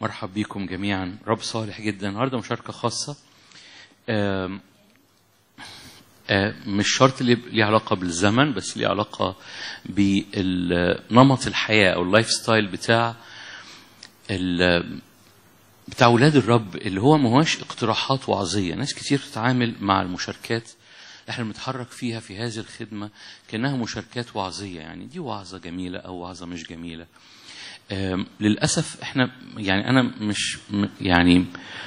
مرحب بكم جميعا رب صالح جدا النهارده مشاركه خاصه آم، آم، مش شرط اللي ليه علاقه بالزمن بس ليه علاقه بنمط الحياه او اللايف ستايل بتاع ال- بتاع ولاد الرب اللي هو ما هوش اقتراحات وعظيه ناس كتير بتتعامل مع المشاركات احنا بنتحرك فيها في هذه الخدمه كانها مشاركات وعظيه يعني دي وعظه جميله او وعظه مش جميله آم، للاسف احنا يعني انا مش م- يعني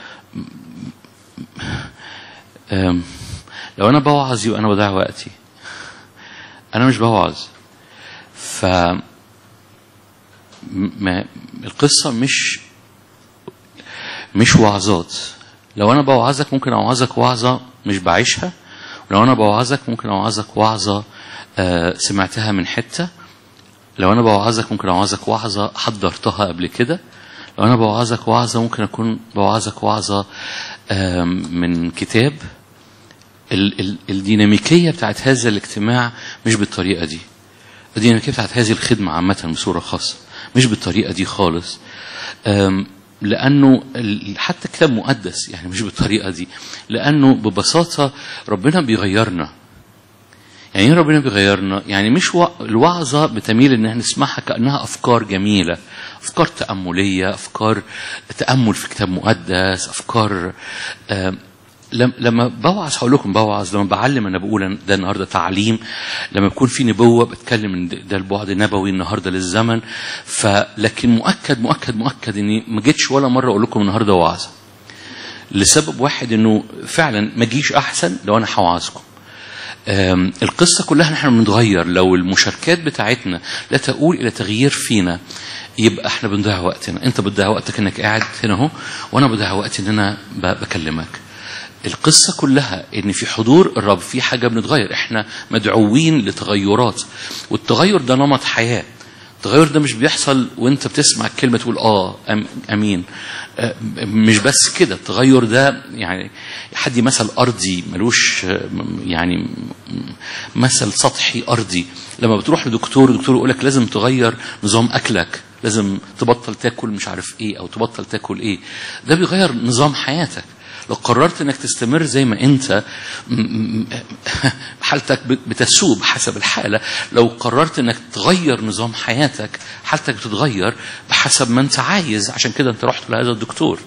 آم، لو انا بوعظ يبقى انا بضيع وقتي انا مش بوعظ ف ما القصه مش مش وعظات لو انا بوعظك ممكن اوعظك وعظه مش بعيشها ولو انا بوعظك ممكن اوعظك وعظه آه، سمعتها من حته لو انا بوعظك ممكن اوعظك وعظه حضرتها قبل كده لو انا بوعظك وعظه ممكن اكون بوعظك وعظه آم، من كتاب ال- ال- الديناميكيه بتاعت هذا الاجتماع مش بالطريقه دي الديناميكيه بتاعت هذه الخدمه عامه بصوره خاصه مش بالطريقه دي خالص أم، لانه ال- حتى كتاب مقدس يعني مش بالطريقه دي لانه ببساطه ربنا بيغيرنا يعني ايه ربنا بيغيرنا يعني مش و... الوعظه بتميل ان احنا نسمعها كانها افكار جميله افكار تامليه افكار تامل في كتاب مقدس افكار آم، لم- لما بوعظ هقول لكم بوعظ لما بعلم انا بقول أنا ده النهارده تعليم لما بيكون في نبوه بتكلم ان ده- ده البعد نبوي النهارده للزمن فلكن مؤكد مؤكد مؤكد اني ما جيتش ولا مره اقول لكم النهارده وعظه لسبب واحد انه فعلا ما جيش احسن لو انا هوعظكم آم، القصة كلها نحن بنتغير لو المشاركات بتاعتنا لا تقول إلى تغيير فينا يبقى احنا بنضيع وقتنا انت بتضيع وقتك انك قاعد هنا اهو وانا بضيع وقتي ان انا ب- بكلمك القصة كلها ان في حضور الرب في حاجة بنتغير احنا مدعوين لتغيرات والتغير ده نمط حياة التغير ده مش بيحصل وانت بتسمع الكلمة تقول اه أم امين آه، مش بس كده التغير ده يعني حد مثل ارضي ملوش آه، يعني م- مثل سطحي ارضي لما بتروح لدكتور الدكتور يقول لك لازم تغير نظام اكلك لازم تبطل تاكل مش عارف ايه او تبطل تاكل ايه ده بيغير نظام حياتك لو قررت انك تستمر زي ما انت م- م- حالتك بت- بتسوء بحسب الحاله لو قررت انك تغير نظام حياتك حالتك بتتغير بحسب ما انت عايز عشان كده انت رحت لهذا الدكتور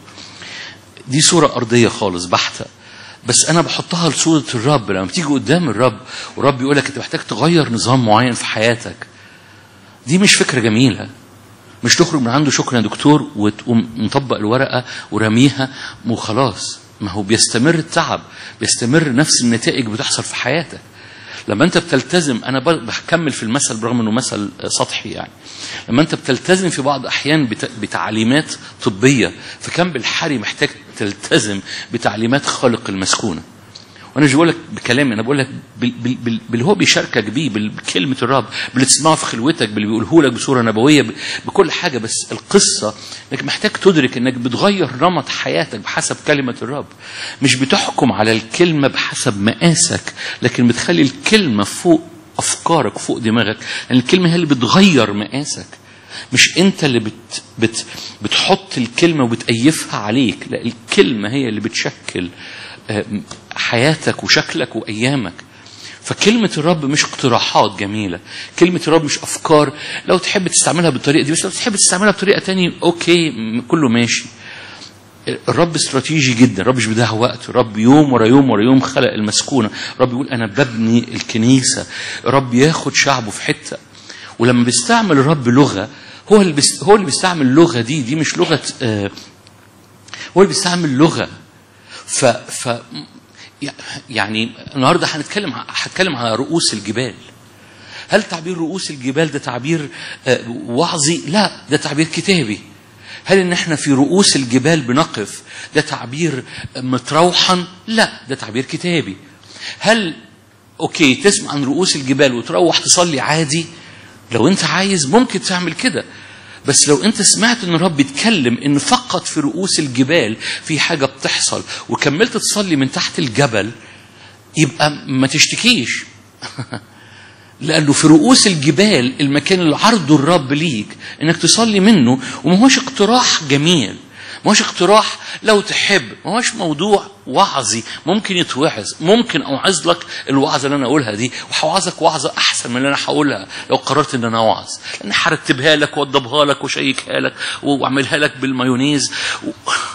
دي صورة أرضية خالص بحتة بس أنا بحطها لصورة الرب لما بتيجي قدام الرب والرب يقول لك أنت محتاج تغير نظام معين في حياتك دي مش فكرة جميلة مش تخرج من عنده شكرا يا دكتور وتقوم مطبق الورقة ورميها وخلاص ما هو بيستمر التعب بيستمر نفس النتائج بتحصل في حياتك لما انت بتلتزم انا ب- بكمل في المثل برغم انه مثل سطحي يعني لما انت بتلتزم في بعض احيان بت- بتعليمات طبيه فكان بالحري محتاج تلتزم بتعليمات خالق المسكونه وانا مش بقول لك بكلامي انا بقول لك بال- بال- بال- باللي هو بيشاركك بيه بال- بكلمه الرب باللي تسمعه في خلوتك باللي بيقوله لك بصوره نبويه ب- بكل حاجه بس القصه انك محتاج تدرك انك بتغير نمط حياتك بحسب كلمه الرب مش بتحكم على الكلمه بحسب مقاسك لكن بتخلي الكلمه فوق افكارك فوق دماغك لان الكلمه هي اللي بتغير مقاسك مش انت اللي بت بت بتحط الكلمه وبتأيفها عليك لا الكلمه هي اللي بتشكل آه، حياتك وشكلك وايامك فكلمة الرب مش اقتراحات جميلة كلمة الرب مش أفكار لو تحب تستعملها بالطريقة دي بس لو تحب تستعملها بطريقة تانية أوكي م- كله ماشي الرب استراتيجي جدا الرب مش بيضيع وقت الرب يوم ورا يوم ورا يوم خلق المسكونة الرب يقول أنا ببني الكنيسة الرب ياخد شعبه في حتة ولما بيستعمل الرب لغة هو اللي بيست... هو اللي بيستعمل اللغة دي دي مش لغة آه هو اللي بيستعمل لغة ف ف يعني النهارده هنتكلم هتكلم على رؤوس الجبال هل تعبير رؤوس الجبال ده تعبير آه، وعظي؟ لا ده تعبير كتابي. هل ان احنا في رؤوس الجبال بنقف ده تعبير متروحا؟ لا ده تعبير كتابي. هل اوكي تسمع عن رؤوس الجبال وتروح تصلي عادي؟ لو انت عايز ممكن تعمل كده. بس لو انت سمعت ان الرب بيتكلم ان فقط في رؤوس الجبال في حاجه بتحصل وكملت تصلي من تحت الجبل يبقى ما تشتكيش لانه في رؤوس الجبال المكان اللي عرضه الرب ليك انك تصلي منه وما هوش اقتراح جميل ما هوش اقتراح لو تحب ما هوش موضوع وعظي ممكن يتوعظ ممكن اوعظ لك الوعظه اللي انا اقولها دي وهوعظك وعظه احسن من اللي انا هقولها لو قررت ان انا اوعظ لان هرتبها لك واوضبها لك وشيكها لك واعملها لك بالمايونيز و...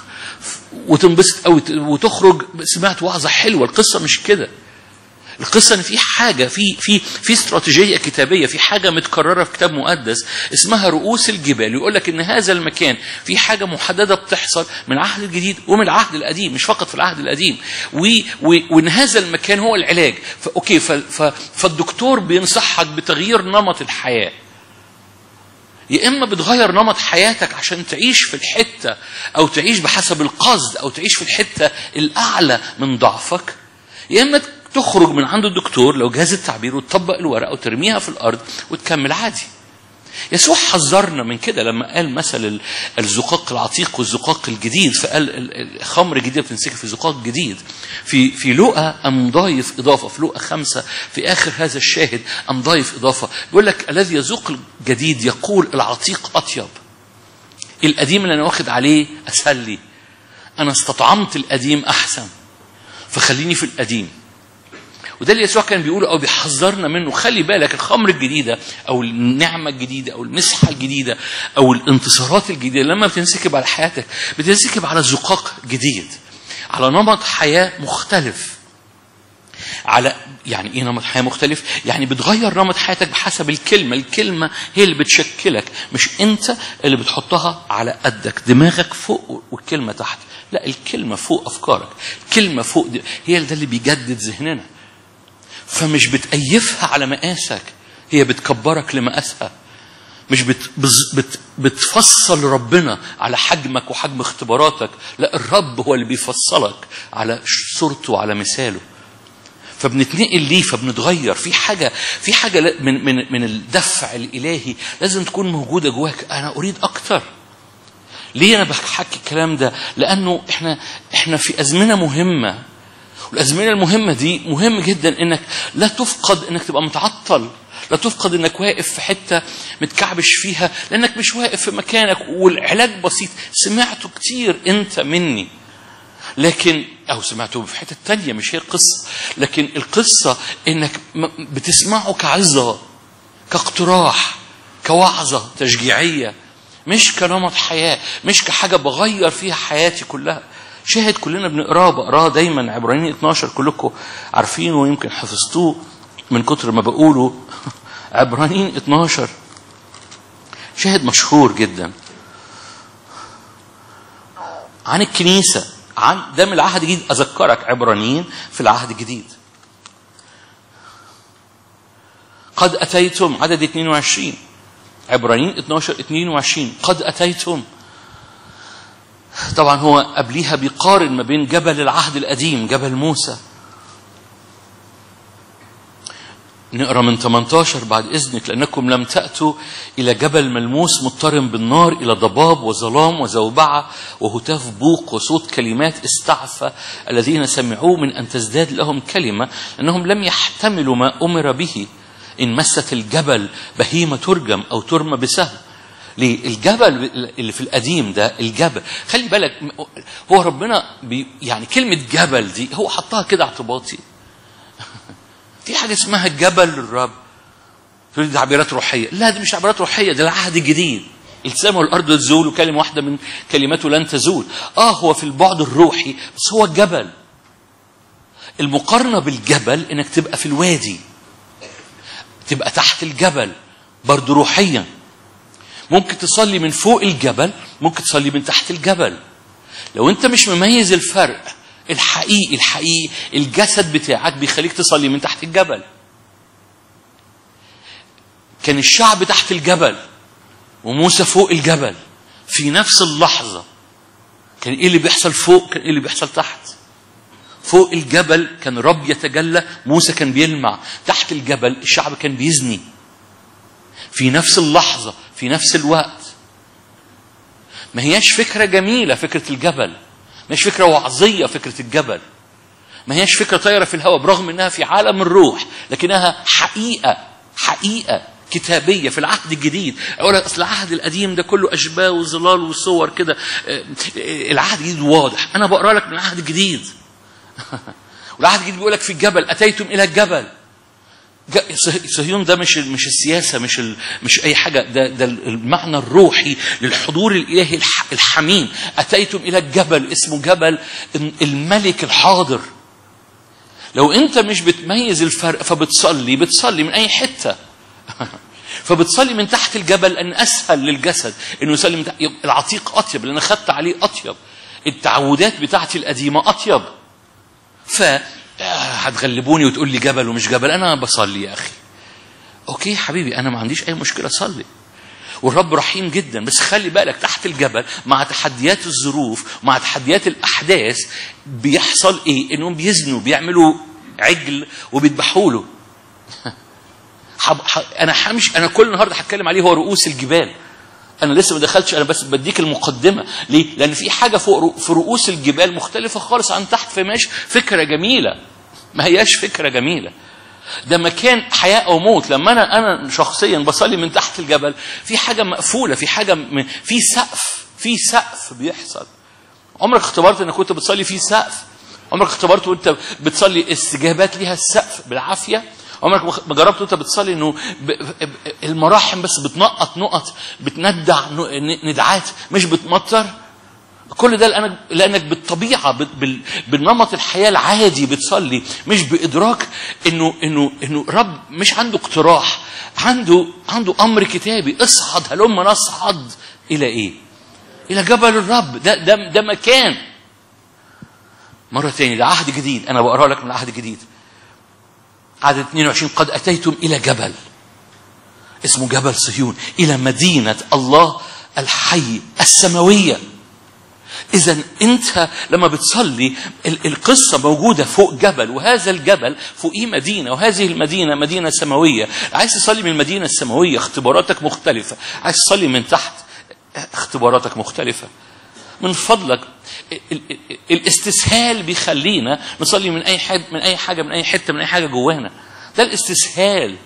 وتنبسط قوي وتخرج سمعت وعظه حلوه القصه مش كده القصة إن في حاجة في في في استراتيجية كتابية في حاجة متكررة في كتاب مقدس اسمها رؤوس الجبال يقول لك إن هذا المكان في حاجة محددة بتحصل من العهد الجديد ومن العهد القديم مش فقط في العهد القديم و و وإن هذا المكان هو العلاج فأوكي ف ف فالدكتور بينصحك بتغيير نمط الحياة يا اما بتغير نمط حياتك عشان تعيش في الحته او تعيش بحسب القصد او تعيش في الحته الاعلى من ضعفك يا اما تخرج من عند الدكتور لو جاز التعبير وتطبق الورقه وترميها في الارض وتكمل عادي يسوع حذرنا من كده لما قال مثل الزقاق العتيق والزقاق الجديد فقال الخمر الجديده بتنسكب في زقاق جديد في في لقا قام ضايف اضافه في لقا خمسه في اخر هذا الشاهد قام ضايف اضافه بيقول لك الذي يذوق الجديد يقول العتيق اطيب القديم اللي انا واخد عليه اسهل لي انا استطعمت القديم احسن فخليني في القديم وده اللي يسوع كان بيقوله او بيحذرنا منه خلي بالك الخمر الجديده او النعمه الجديده او المسحه الجديده او الانتصارات الجديده لما بتنسكب على حياتك بتنسكب على زقاق جديد على نمط حياه مختلف على يعني ايه نمط حياه مختلف؟ يعني بتغير نمط حياتك بحسب الكلمه، الكلمه هي اللي بتشكلك مش انت اللي بتحطها على قدك، دماغك فوق والكلمه تحت، لا الكلمه فوق افكارك، الكلمه فوق دي. هي ده اللي بيجدد ذهننا. فمش بتأيفها على مقاسك هي بتكبرك لمقاسها مش بت بت بتفصل ربنا على حجمك وحجم اختباراتك لا الرب هو اللي بيفصلك على صورته وعلى مثاله فبنتنقل ليه فبنتغير في حاجة في حاجة من من من الدفع الإلهي لازم تكون موجودة جواك أنا أريد أكتر ليه أنا بحكي الكلام ده؟ لأنه إحنا إحنا في أزمنة مهمة والازمنه المهمه دي مهم جدا انك لا تفقد انك تبقى متعطل لا تفقد انك واقف في حته متكعبش فيها لانك مش واقف في مكانك والعلاج بسيط سمعته كتير انت مني لكن او سمعته في حته تانية مش هي القصه لكن القصه انك بتسمعه كعظه كاقتراح كوعظه تشجيعيه مش كنمط حياه مش كحاجه بغير فيها حياتي كلها شاهد كلنا بنقراه بقراه دايما عبرانيين 12 كلكم عارفينه ويمكن حفظتوه من كتر ما بقوله عبرانيين 12 شاهد مشهور جدا عن الكنيسة عن ده من العهد الجديد أذكرك عبرانيين في العهد الجديد قد أتيتم عدد 22 عبرانيين 12 22 قد أتيتم طبعا هو قبليها بيقارن ما بين جبل العهد القديم جبل موسى نقرا من 18 بعد اذنك لانكم لم تاتوا الى جبل ملموس مضطرم بالنار الى ضباب وظلام وزوبعه وهتاف بوق وصوت كلمات استعفى الذين سمعوه من ان تزداد لهم كلمه انهم لم يحتملوا ما امر به ان مست الجبل بهيمه ترجم او ترمى بسهم ليه؟ الجبل اللي في القديم ده الجبل خلي بالك هو ربنا بي يعني كلمة جبل دي هو حطها كده اعتباطي في حاجة اسمها جبل للرب تقول دي تعبيرات روحية لا دي مش تعبيرات روحية ده العهد الجديد السماء والأرض تزول وكلمة واحدة من كلماته لن تزول اه هو في البعد الروحي بس هو الجبل المقارنة بالجبل انك تبقى في الوادي تبقى تحت الجبل برضه روحيا ممكن تصلي من فوق الجبل ممكن تصلي من تحت الجبل لو انت مش مميز الفرق الحقيقي الحقيقي الجسد بتاعك بيخليك تصلي من تحت الجبل كان الشعب تحت الجبل وموسى فوق الجبل في نفس اللحظة كان ايه اللي بيحصل فوق كان ايه اللي بيحصل تحت فوق الجبل كان رب يتجلى موسى كان بيلمع تحت الجبل الشعب كان بيزني في نفس اللحظة في نفس الوقت ما هياش فكرة جميلة فكرة الجبل ما هيش فكرة وعظية فكرة الجبل ما هياش فكرة طايرة في الهواء برغم انها في عالم الروح لكنها حقيقة حقيقة كتابيه في العهد الجديد اقول لك اصل العهد القديم ده كله اشباه وظلال وصور كده آه، آه، العهد الجديد واضح انا بقرا لك من العهد الجديد والعهد الجديد بيقول لك في الجبل اتيتم الى الجبل ج- صه- صهيون ده مش مش السياسه مش ال مش اي حاجه ده ده المعنى الروحي للحضور الالهي الح- الحميم اتيتم الى الجبل اسمه جبل الملك الحاضر لو انت مش بتميز الفرق فبتصلي بتصلي من اي حته فبتصلي من تحت الجبل ان اسهل للجسد انه يصلي من تحت العتيق اطيب لان اخذت عليه اطيب التعودات بتاعتي القديمه اطيب ف آه، هتغلبوني وتقول لي جبل ومش جبل انا بصلي يا اخي اوكي يا حبيبي انا ما عنديش اي مشكله صلي والرب رحيم جدا بس خلي بالك تحت الجبل مع تحديات الظروف مع تحديات الاحداث بيحصل ايه انهم بيزنوا بيعملوا عجل وبيذبحوا له حب... ح... انا همش انا كل النهارده هتكلم عليه هو رؤوس الجبال انا لسه ما دخلتش انا بس بديك المقدمه ليه لان في حاجه فوق رو... في رؤوس الجبال مختلفه خالص عن تحت فماش فكره جميله ما هياش فكره جميله ده مكان حياه او موت لما انا انا شخصيا بصلي من تحت الجبل في حاجه مقفوله في حاجه م... في سقف في سقف بيحصل عمرك اختبرت انك كنت بتصلي في سقف عمرك اختبرت وانت بتصلي استجابات ليها السقف بالعافيه عمرك ما جربت وانت بتصلي انه ب... ب... المراحم بس بتنقط نقط بتندع ن- ندعات مش بتمطر كل ده لانك لانك بالطبيعه بال- بال- بالنمط الحياه العادي بتصلي مش بادراك انه انه انه رب مش عنده اقتراح عنده عنده امر كتابي اصعد هلم نصعد الى ايه؟ الى جبل الرب ده ده ده مكان مره تاني ده عهد جديد انا بقرا لك من العهد الجديد عدد 22 قد اتيتم الى جبل اسمه جبل صهيون الى مدينه الله الحي السماويه إذا أنت لما بتصلي ال- القصة موجودة فوق جبل وهذا الجبل فوقيه مدينة وهذه المدينة مدينة سماوية عايز تصلي من المدينة السماوية اختباراتك مختلفة عايز تصلي من تحت اختباراتك مختلفة من فضلك ال- ال- ال- الاستسهال بيخلينا نصلي من أي حد من أي حاجة من أي حتة من أي حاجة جوانا ده الاستسهال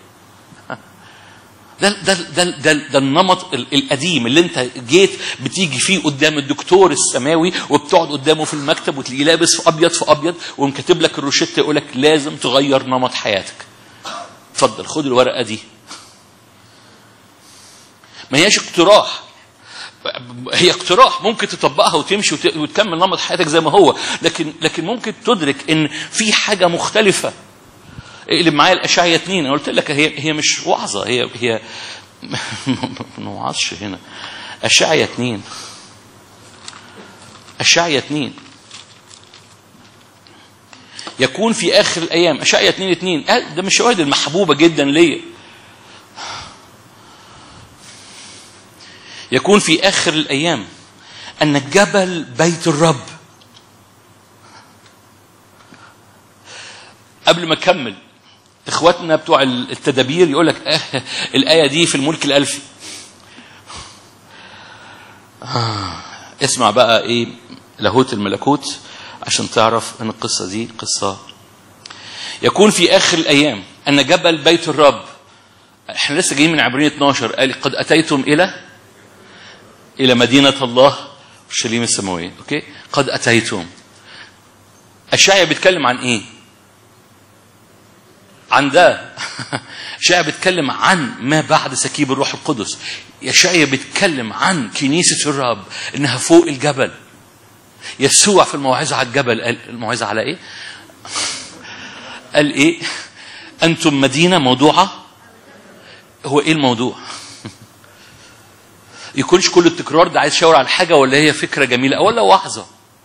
ده ده ده ده, ده النمط ال- القديم اللي انت جيت بتيجي فيه قدام الدكتور السماوي وبتقعد قدامه في المكتب وتلاقيه لابس في ابيض في ابيض ومكاتب لك الروشته يقول لك لازم تغير نمط حياتك. اتفضل خد الورقه دي. ما هياش اقتراح هي اقتراح ممكن تطبقها وتمشي وت- وتكمل نمط حياتك زي ما هو لكن لكن ممكن تدرك ان في حاجه مختلفه اقلب معايا الاشعية اتنين انا قلت لك هي هي مش وعظه هي هي ما نوعظش هنا اشعية اتنين اشعية اتنين يكون في اخر الايام اشعية اتنين اتنين آه، ده من الشواهد المحبوبه جدا ليا يكون في اخر الايام ان جبل بيت الرب قبل ما اكمل اخواتنا بتوع التدابير يقول لك آه الايه دي في الملك الالفي آه اسمع بقى ايه لاهوت الملكوت عشان تعرف ان القصه دي قصه يكون في اخر الايام ان جبل بيت الرب احنا لسه جايين من عبرين 12 قال قد اتيتم الى الى مدينه الله اورشليم السماويه اوكي قد اتيتم اشعيا بيتكلم عن ايه عن ده اشعيا بيتكلم عن ما بعد سكيب الروح القدس اشعيا بيتكلم عن كنيسه الرب انها فوق الجبل يسوع في الموعظه على الجبل قال الموعظه على ايه قال ايه انتم مدينه موضوعه هو ايه الموضوع يكونش كل التكرار ده عايز يشاور على حاجه ولا هي فكره جميله ولا وعظه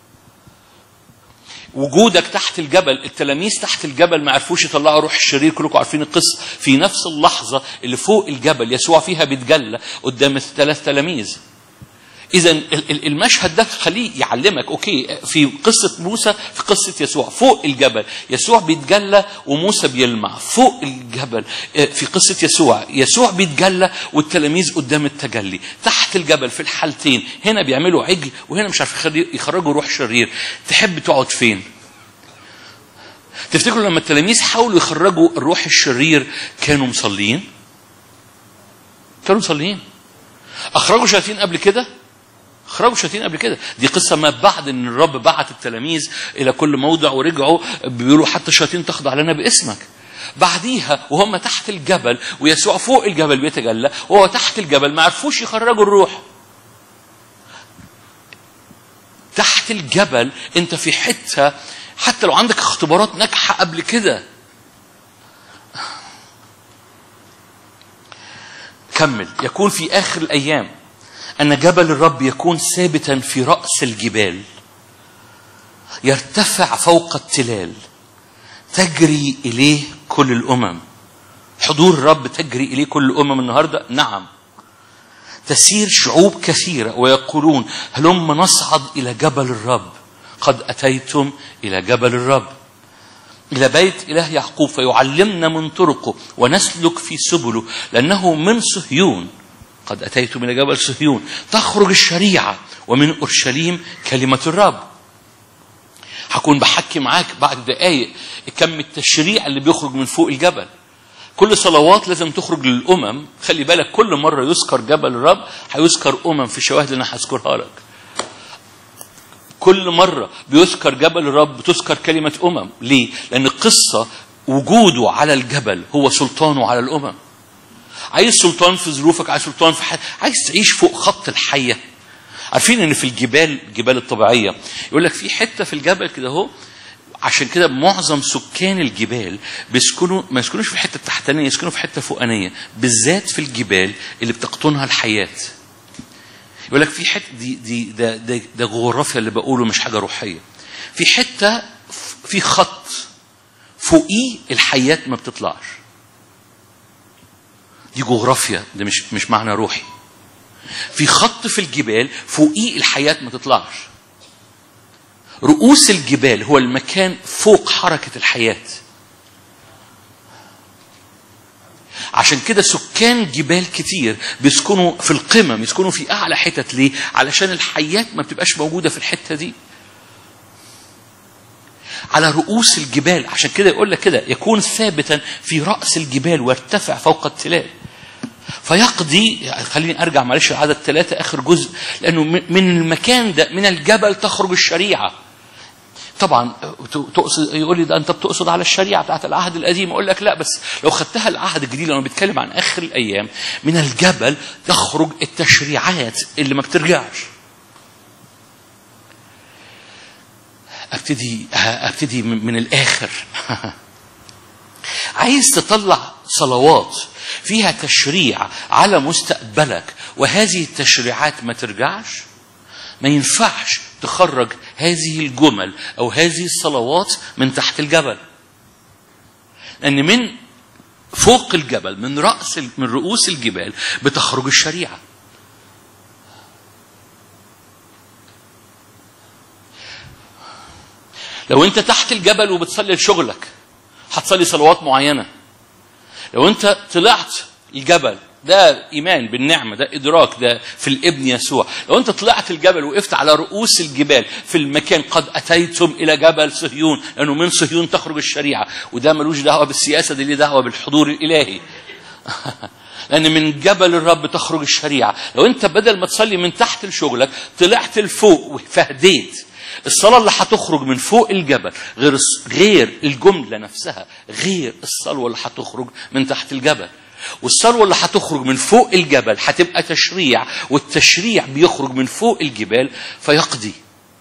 وجودك تحت الجبل التلاميذ تحت الجبل ما عرفوش يطلعوا روح الشرير كلكم عارفين القصه في نفس اللحظه اللي فوق الجبل يسوع فيها بيتجلى قدام الثلاث تلاميذ اذا المشهد ده خليه يعلمك اوكي في قصه موسى في قصه يسوع فوق الجبل يسوع بيتجلى وموسى بيلمع فوق الجبل في قصه يسوع يسوع بيتجلى والتلاميذ قدام التجلي تحت الجبل في الحالتين هنا بيعملوا عجل وهنا مش عارف يخرجوا روح شرير تحب تقعد فين تفتكروا لما التلاميذ حاولوا يخرجوا الروح الشرير كانوا مصلين كانوا مصليين اخرجوا شياطين قبل كده اخرجوا شياطين قبل كده دي قصه ما بعد ان الرب بعت التلاميذ الى كل موضع ورجعوا بيقولوا حتى الشياطين تخضع لنا باسمك بعديها وهم تحت الجبل ويسوع فوق الجبل بيتجلى وهو تحت الجبل ما عرفوش يخرجوا الروح تحت الجبل انت في حته حتى لو عندك اختبارات ناجحه قبل كده كمل يكون في اخر الايام ان جبل الرب يكون ثابتا في راس الجبال يرتفع فوق التلال تجري اليه كل الامم حضور الرب تجري اليه كل الامم النهارده نعم تسير شعوب كثيره ويقولون هلم نصعد الى جبل الرب قد اتيتم الى جبل الرب إلى بيت إله يعقوب فيعلمنا من طرقه ونسلك في سبله لأنه من صهيون قد أتيتم إلى جبل صهيون تخرج الشريعة ومن أورشليم كلمة الرب هكون بحكي معاك بعد دقايق كم التشريع اللي بيخرج من فوق الجبل كل صلوات لازم تخرج للأمم خلي بالك كل مرة يذكر جبل الرب هيذكر أمم في الشواهد اللي أنا هذكرها لك كل مرة بيذكر جبل الرب بتذكر كلمة أمم ليه؟ لأن القصة وجوده على الجبل هو سلطانه على الأمم عايز سلطان في ظروفك عايز سلطان في حياتك عايز تعيش فوق خط الحية عارفين ان في الجبال الجبال الطبيعية يقول لك في حتة في الجبل كده اهو عشان كده معظم سكان الجبال بيسكنوا ما يسكنوش في الحته التحتانيه يسكنوا في حته فوقانيه بالذات في الجبال اللي بتقطنها الحياه يقول لك في حته دي دي ده ده, ده جغرافيا اللي بقوله مش حاجه روحيه في حته في خط فوقيه الحياه ما بتطلعش دي جغرافيا ده مش مش معنى روحي في خط في الجبال فوقيه الحياه ما تطلعش رؤوس الجبال هو المكان فوق حركه الحياه عشان كده سكان جبال كتير بيسكنوا في القمم يسكنوا في اعلى حتت ليه علشان الحيات ما بتبقاش موجوده في الحته دي على رؤوس الجبال عشان كده يقول لك كده يكون ثابتا في راس الجبال ويرتفع فوق التلال فيقضي خليني ارجع معلش العدد ثلاثه اخر جزء لانه من المكان ده من الجبل تخرج الشريعه طبعا تقصد يقول لي ده انت بتقصد على الشريعه بتاعت العهد القديم اقول لك لا بس لو خدتها العهد الجديد لما بيتكلم عن اخر الايام من الجبل تخرج التشريعات اللي ما بترجعش ابتدي ابتدي من الاخر عايز تطلع صلوات فيها تشريع على مستقبلك وهذه التشريعات ما ترجعش ما ينفعش تخرج هذه الجمل او هذه الصلوات من تحت الجبل لان من فوق الجبل من راس من رؤوس الجبال بتخرج الشريعه لو انت تحت الجبل وبتصلي لشغلك هتصلي صلوات معينه لو انت طلعت الجبل ده ايمان بالنعمه ده ادراك ده في الابن يسوع لو انت طلعت الجبل وقفت على رؤوس الجبال في المكان قد اتيتم الى جبل صهيون لانه من صهيون تخرج الشريعه وده ملوش دعوه بالسياسه دي ليه دعوه بالحضور الالهي لان من جبل الرب تخرج الشريعه لو انت بدل ما تصلي من تحت لشغلك طلعت لفوق فهديت الصلاه اللي هتخرج من فوق الجبل غير غير الجمله نفسها غير الصلوه اللي هتخرج من تحت الجبل والثروة اللي هتخرج من فوق الجبل هتبقى تشريع والتشريع بيخرج من فوق الجبال فيقضي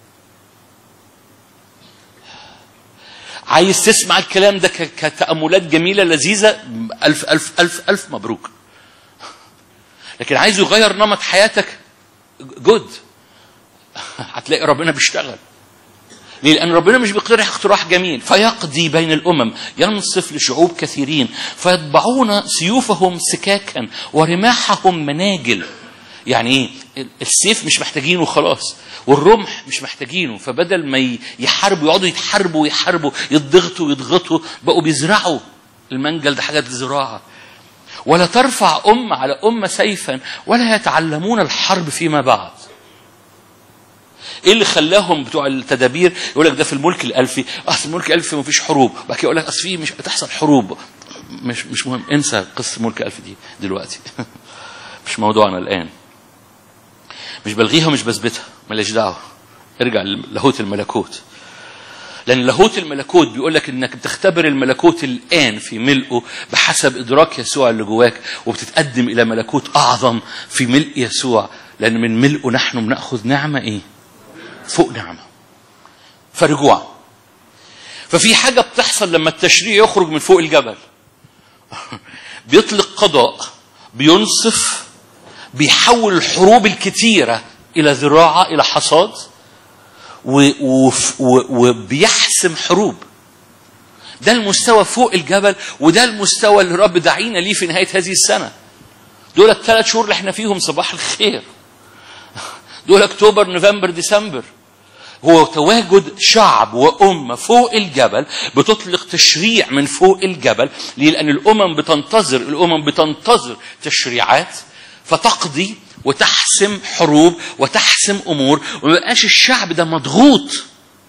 عايز تسمع الكلام ده كتأملات جميلة لذيذة ألف ألف ألف ألف مبروك لكن عايز يغير نمط حياتك جود هتلاقي ربنا بيشتغل ليه؟ لأن ربنا مش بيقترح اقتراح جميل فيقضي بين الأمم ينصف لشعوب كثيرين فيطبعون سيوفهم سكاكا ورماحهم مناجل يعني ايه؟ السيف مش محتاجينه خلاص والرمح مش محتاجينه فبدل ما يحاربوا يقعدوا يتحاربوا ويحاربوا يضغطوا ويضغطوا بقوا بيزرعوا المنجل ده حاجات زراعه ولا ترفع أمة على أمة سيفا ولا يتعلمون الحرب فيما بعد ايه اللي خلاهم بتوع التدابير يقول لك ده في الملك الالفي اصل الملك الالفي ما فيش حروب بعد كده يقول لك اصل في مش هتحصل حروب مش مش مهم انسى قصه الملك الالفي دي دلوقتي مش موضوعنا الان مش بلغيها ومش بثبتها ماليش دعوه ارجع للاهوت الملكوت لأن لاهوت الملكوت بيقول لك إنك بتختبر الملكوت الآن في ملئه بحسب إدراك يسوع اللي جواك وبتتقدم إلى ملكوت أعظم في ملء يسوع لأن من ملئه نحن بناخذ نعمة إيه؟ فوق نعمة. فرجوع. ففي حاجة بتحصل لما التشريع يخرج من فوق الجبل. بيطلق قضاء بينصف بيحول الحروب الكتيرة إلى ذراعة إلى حصاد و- وف- و- وبيحسم حروب ده المستوى فوق الجبل وده المستوى اللي الرب دعينا ليه في نهاية هذه السنة دول الثلاث شهور اللي احنا فيهم صباح الخير دول اكتوبر نوفمبر ديسمبر هو تواجد شعب وأمة فوق الجبل بتطلق تشريع من فوق الجبل ليه؟ لأن الأمم بتنتظر الأمم بتنتظر تشريعات فتقضي وتحسم حروب وتحسم أمور وما يبقاش الشعب ده مضغوط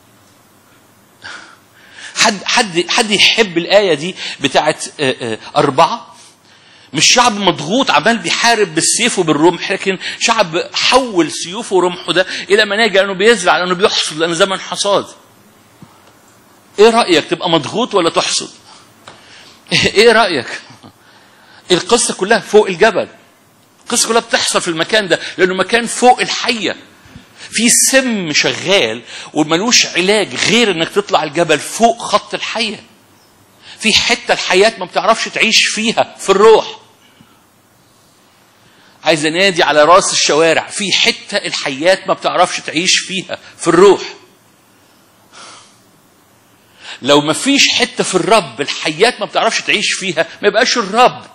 حد حد حد يحب الآية دي بتاعت آه، آه، أربعة مش شعب مضغوط عمال بيحارب بالسيف وبالرمح لكن شعب حول سيوفه ورمحه ده الى مناجع لانه بيزرع لانه بيحصد لانه زمن حصاد. ايه رايك تبقى مضغوط ولا تحصد؟ ايه رايك؟ القصه كلها فوق الجبل. القصه كلها بتحصل في المكان ده لانه مكان فوق الحيه. في سم شغال وملوش علاج غير انك تطلع الجبل فوق خط الحيه. في حته الحياه ما بتعرفش تعيش فيها في الروح. عايز انادي على راس الشوارع في حته الحياه ما بتعرفش تعيش فيها في الروح لو ما فيش حته في الرب الحياه ما بتعرفش تعيش فيها ما يبقاش الرب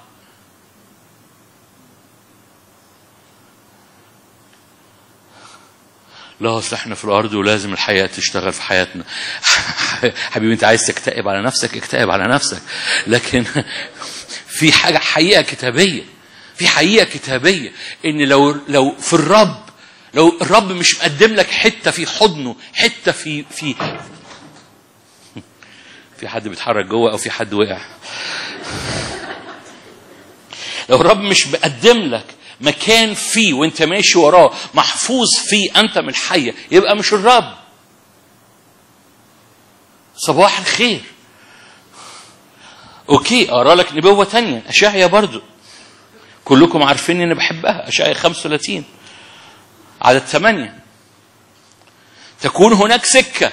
لا اصل احنا في الارض ولازم الحياه تشتغل في حياتنا حبيبي انت عايز تكتئب على نفسك اكتئب على نفسك لكن في حاجه حقيقه كتابيه في حقيقه كتابيه ان لو لو في الرب لو الرب مش مقدم لك حته في حضنه حته في في في حد بيتحرك جوه او في حد وقع لو الرب مش مقدم لك مكان فيه وانت ماشي وراه محفوظ فيه انت من الحيه يبقى مش الرب صباح الخير اوكي اقرا لك نبوه تانية اشعيا برضو كلكم عارفين اني بحبها اشعيا 35 عدد ثمانية تكون هناك سكة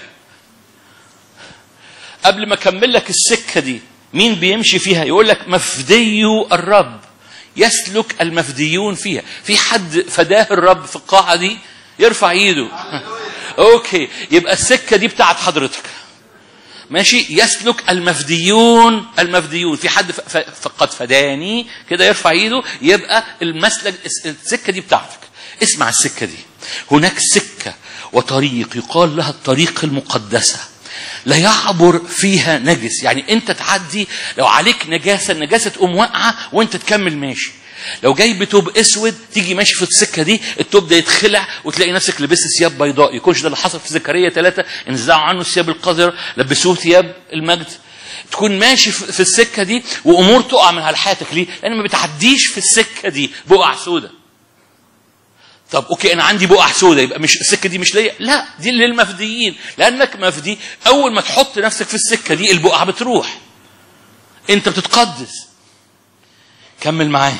قبل ما اكمل لك السكة دي مين بيمشي فيها يقول لك مفدي الرب يسلك المفديون فيها في حد فداه الرب في القاعة دي يرفع ايده اوكي يبقى السكة دي بتاعت حضرتك ماشي يسلك المفديون المفديون في حد ف- ف- قد فداني كده يرفع ايده يبقى المسلك السكه دي بتاعتك اسمع السكه دي هناك سكه وطريق يقال لها الطريق المقدسه لا يعبر فيها نجس يعني انت تعدي لو عليك نجاسه النجاسه تقوم واقعه وانت تكمل ماشي لو جاي بتوب اسود تيجي ماشي في السكه دي التوب ده يتخلع وتلاقي نفسك لبست ثياب بيضاء يكونش ده اللي حصل في زكريا ثلاثه انزعوا عنه الثياب القذره لبسوه ثياب المجد تكون ماشي في في السكه دي وامور تقع من على حياتك ليه؟ لان ما بتعديش في السكه دي بقع سودة طب اوكي انا عندي بقع سودة يبقى مش السكه دي مش ليا لا دي للمفديين لانك مفدي اول ما تحط نفسك في السكه دي البقعه بتروح انت بتتقدس كمل معايا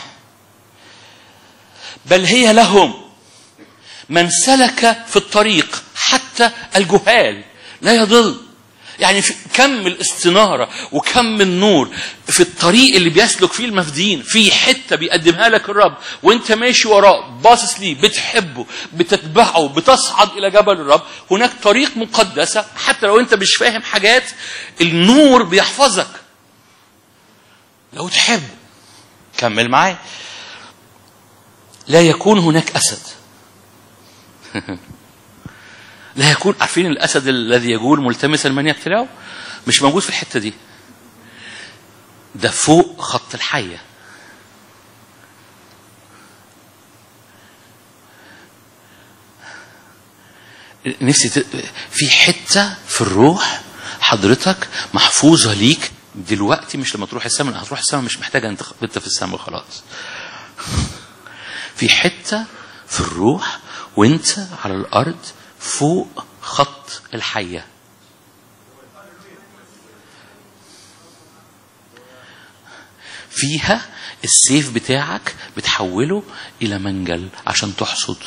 بل هي لهم من سلك في الطريق حتى الجهال لا يضل يعني في كم الاستنارة وكم النور في الطريق اللي بيسلك فيه المفديين في حتة بيقدمها لك الرب وانت ماشي وراه باصص ليه بتحبه بتتبعه بتصعد إلى جبل الرب هناك طريق مقدسة حتى لو انت مش فاهم حاجات النور بيحفظك لو تحب كمل معايا لا يكون هناك أسد لا يكون عارفين الأسد الذي يجول ملتمسا من يبتلعه مش موجود في الحتة دي ده فوق خط الحية نفسي ت... في حتة في الروح حضرتك محفوظة ليك دلوقتي مش لما تروح السماء هتروح السماء مش محتاجة انت انت في السماء خلاص في حتة في الروح وانت على الأرض فوق خط الحية فيها السيف بتاعك بتحوله إلى منجل عشان تحصد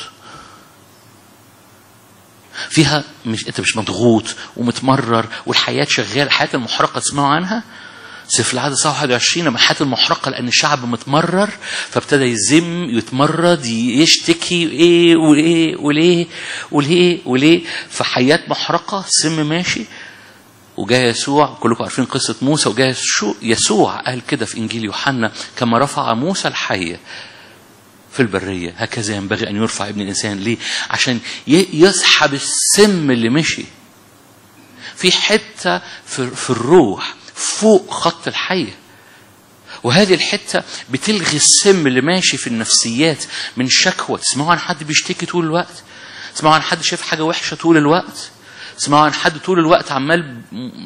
فيها مش انت مش مضغوط ومتمرر والحياه شغاله الحياه المحرقه تسمعوا عنها سفر العدد صح 21 لما الحياه المحرقه لان الشعب متمرر فابتدى يزم يتمرد يشتكي ايه وايه وليه وليه وليه فحياه محرقه سم ماشي وجاء يسوع كلكم عارفين قصة موسى وجاء يسوع قال كده في إنجيل يوحنا كما رفع موسى الحية في البرية هكذا ينبغي أن يرفع ابن الإنسان ليه؟ عشان يسحب السم اللي مشي في حتة في, في الروح فوق خط الحية وهذه الحتة بتلغي السم اللي ماشي في النفسيات من شكوى تسمعوا عن حد بيشتكي طول الوقت تسمعوا عن حد شايف حاجة وحشة طول الوقت تسمعوا عن حد طول الوقت عمال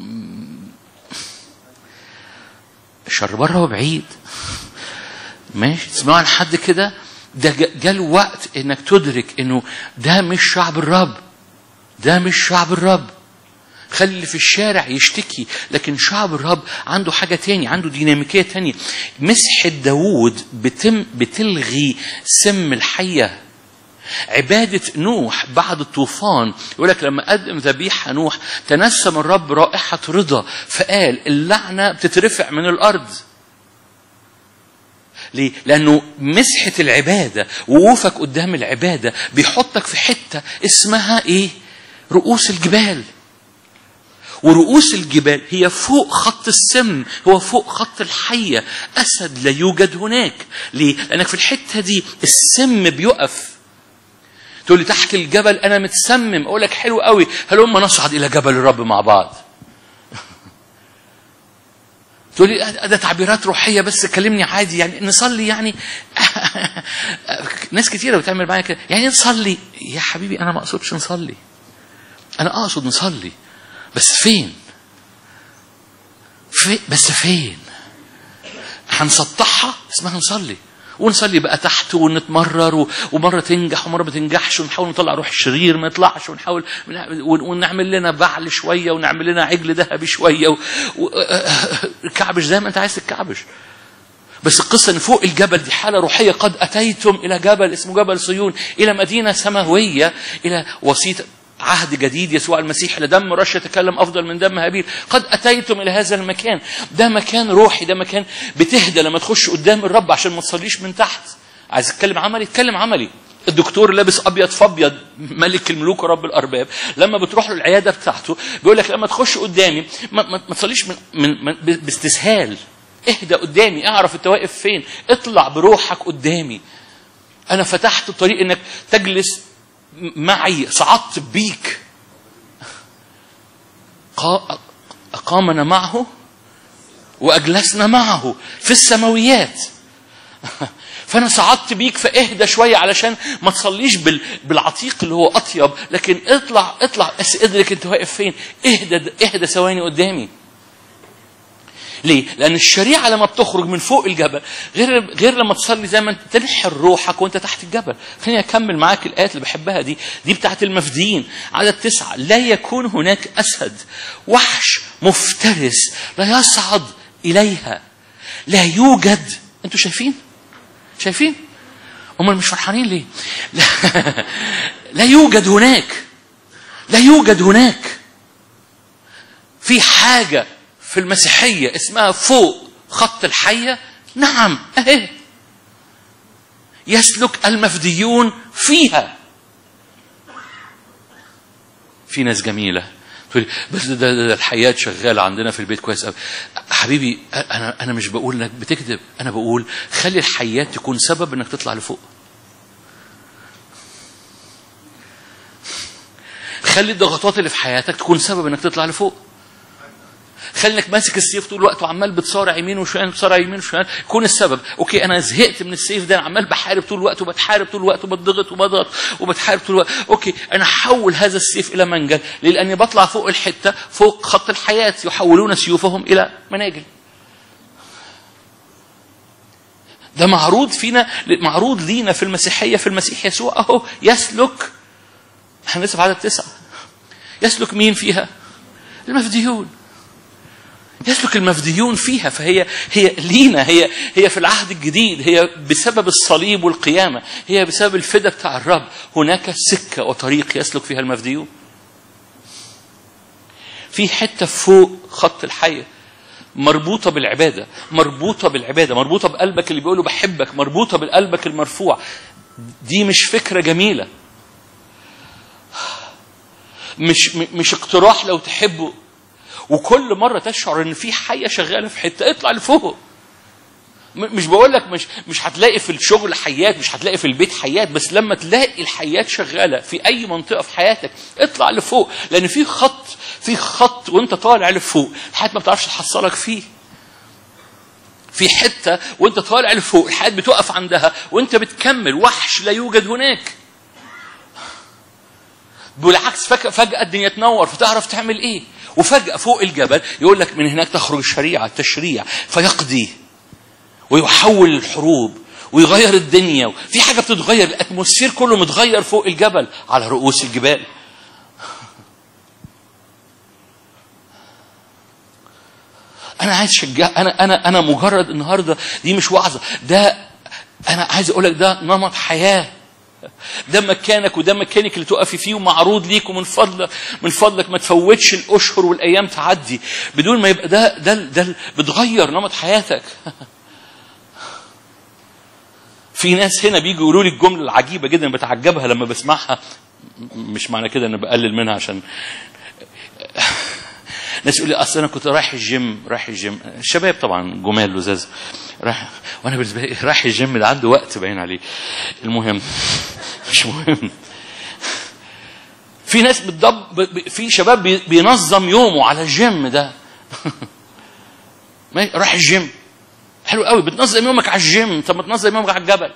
الشر بره وبعيد ماشي تسمعوا عن حد كده ده جاء الوقت انك تدرك انه ده مش شعب الرب ده مش شعب الرب خلي اللي في الشارع يشتكي لكن شعب الرب عنده حاجة تاني عنده ديناميكية تانية مسحة داوود بتم بتلغي سم الحية عبادة نوح بعد الطوفان يقول لك لما قدم ذبيحة نوح تنسم الرب رائحة رضا فقال اللعنة بتترفع من الأرض ليه؟ لأنه مسحة العبادة وقوفك قدام العبادة بيحطك في حتة اسمها إيه؟ رؤوس الجبال. ورؤوس الجبال هي فوق خط السم هو فوق خط الحية أسد لا يوجد هناك ليه؟ لأنك في الحتة دي السم بيقف تقول لي تحت الجبل أنا متسمم أقول لك حلو قوي هلما نصعد إلى جبل الرب مع بعض تقول لي ده تعبيرات روحيه بس كلمني عادي يعني نصلي يعني ناس كتيره بتعمل معايا كده يعني نصلي يا حبيبي انا ما اقصدش نصلي انا اقصد نصلي بس فين في بس فين هنسطحها اسمها نصلي ونصلي بقى تحت ونتمرر ومره تنجح ومره ما تنجحش ونحاول نطلع روح الشرير ما يطلعش ونحاول ونعمل لنا بعل شويه ونعمل لنا عجل ذهبي شويه وكعبش زي ما انت عايز تكعبش بس القصه ان فوق الجبل دي حاله روحيه قد اتيتم الى جبل اسمه جبل صيون الى مدينه سماويه الى وسيط عهد جديد يسوع المسيح لدم رش يتكلم افضل من دم هابيل قد اتيتم الى هذا المكان ده مكان روحي ده مكان بتهدى لما تخش قدام الرب عشان ما تصليش من تحت عايز تتكلم عملي اتكلم عملي الدكتور لابس ابيض فابيض ملك الملوك ورب الارباب لما بتروح له العياده بتاعته بيقول لك لما تخش قدامي ما, ما, ما تصليش من, من, من باستسهال اهدى قدامي اعرف انت واقف فين اطلع بروحك قدامي انا فتحت الطريق انك تجلس معي صعدت بيك أقامنا معه وأجلسنا معه في السماويات فأنا صعدت بيك فاهدى شوية علشان ما تصليش بالعتيق اللي هو أطيب لكن اطلع اطلع بس ادرك أنت واقف فين اهدى اهدى ثواني قدامي ليه؟ لأن الشريعة لما بتخرج من فوق الجبل غير غير لما تصلي زي ما انت تنحر روحك وانت تحت الجبل. خليني أكمل معاك الآيات اللي بحبها دي، دي بتاعت المفديين، عدد تسعة، لا يكون هناك أسد وحش مفترس لا يصعد إليها. لا يوجد، أنتوا شايفين؟ شايفين؟ هم مش فرحانين ليه؟ لا, لا يوجد هناك. لا يوجد هناك. في حاجة في المسيحية اسمها فوق خط الحية نعم اهي يسلك المفديون فيها في ناس جميلة تقول بس ده, ده, ده الحياة شغالة عندنا في البيت كويس قوي حبيبي أنا أنا مش بقول إنك بتكذب أنا بقول خلي الحياة تكون سبب إنك تطلع لفوق خلي الضغطات اللي في حياتك تكون سبب إنك تطلع لفوق خلي انك ماسك السيف طول الوقت وعمال بتصارع يمين وشمال بتصارع يمين وشمال يكون السبب اوكي انا زهقت من السيف ده انا عمال بحارب طول الوقت وبتحارب طول الوقت وبتضغط وبضغط وبتحارب طول الوقت اوكي انا احول هذا السيف الى منجل لاني بطلع فوق الحته فوق خط الحياه يحولون سيوفهم الى مناجل ده معروض فينا معروض لينا في المسيحية في المسيح يسوع أهو يسلك احنا لسه في عدد تسعة يسلك مين فيها؟ المفديون يسلك المفديون فيها فهي هي لينا هي هي في العهد الجديد هي بسبب الصليب والقيامة هي بسبب الفدا بتاع الرب هناك سكة وطريق يسلك فيها المفديون في حتة فوق خط الحية مربوطة بالعبادة مربوطة بالعبادة مربوطة بقلبك اللي بيقوله بحبك مربوطة بقلبك المرفوع دي مش فكرة جميلة مش مش اقتراح لو تحبه وكل مرة تشعر ان في حية شغالة في حتة اطلع لفوق مش بقول لك مش مش هتلاقي في الشغل حيات مش هتلاقي في البيت حيات بس لما تلاقي الحيات شغاله في اي منطقه في حياتك اطلع لفوق لان في خط في خط وانت طالع لفوق الحياه ما بتعرفش تحصلك فيه في حته وانت طالع لفوق الحياه بتقف عندها وانت بتكمل وحش لا يوجد هناك بالعكس فجأة الدنيا تنور فتعرف تعمل ايه وفجأة فوق الجبل يقول لك من هناك تخرج الشريعة التشريع فيقضي ويحول الحروب ويغير الدنيا في حاجة بتتغير الأتموسفير كله متغير فوق الجبل على رؤوس الجبال أنا عايز أشجع أنا أنا أنا مجرد النهاردة دي مش وعظة ده أنا عايز أقول لك ده نمط حياة ده مكانك وده مكانك اللي تقفي فيه ومعروض ليك ومن فضلك من فضلك ما تفوتش الاشهر والايام تعدي بدون ما يبقى ده ده ده بتغير نمط حياتك في ناس هنا بيجوا يقولوا لي الجمله العجيبه جدا بتعجبها لما بسمعها مش معنى كده ان بقلل منها عشان ناس يقول لي اصل انا كنت رايح الجيم رايح الجيم الشباب طبعا جمال لزاز رايح وانا بالنسبه لي رايح الجيم ده عنده وقت باين عليه المهم مش مهم في ناس بتضب في شباب بينظم يومه على الجيم ده راح الجيم حلو قوي بتنظم يومك على الجيم طب ما تنظم يومك على الجبل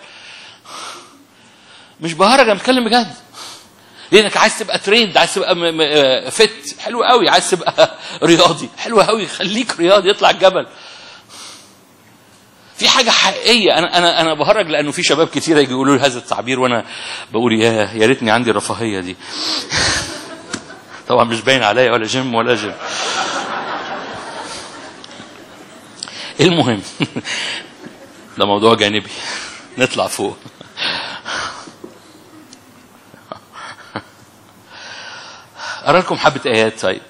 مش بهرج انا بتكلم بجد لانك عايز تبقى تريند عايز تبقى فت حلو قوي عايز تبقى رياضي حلو قوي خليك رياضي اطلع الجبل في حاجة حقيقية أنا أنا أنا بهرج لأنه في شباب كتير يجي يقولوا لي هذا التعبير وأنا بقول يا يا ريتني عندي الرفاهية دي. طبعا مش باين عليا ولا جيم ولا جيم. المهم ده موضوع جانبي نطلع فوق. أرى لكم حبة آيات طيب.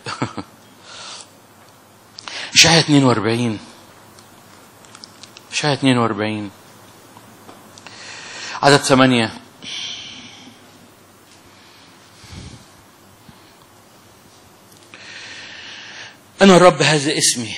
إشعياء 42 إشعياء 42 عدد ثمانية أنا الرب هذا اسمي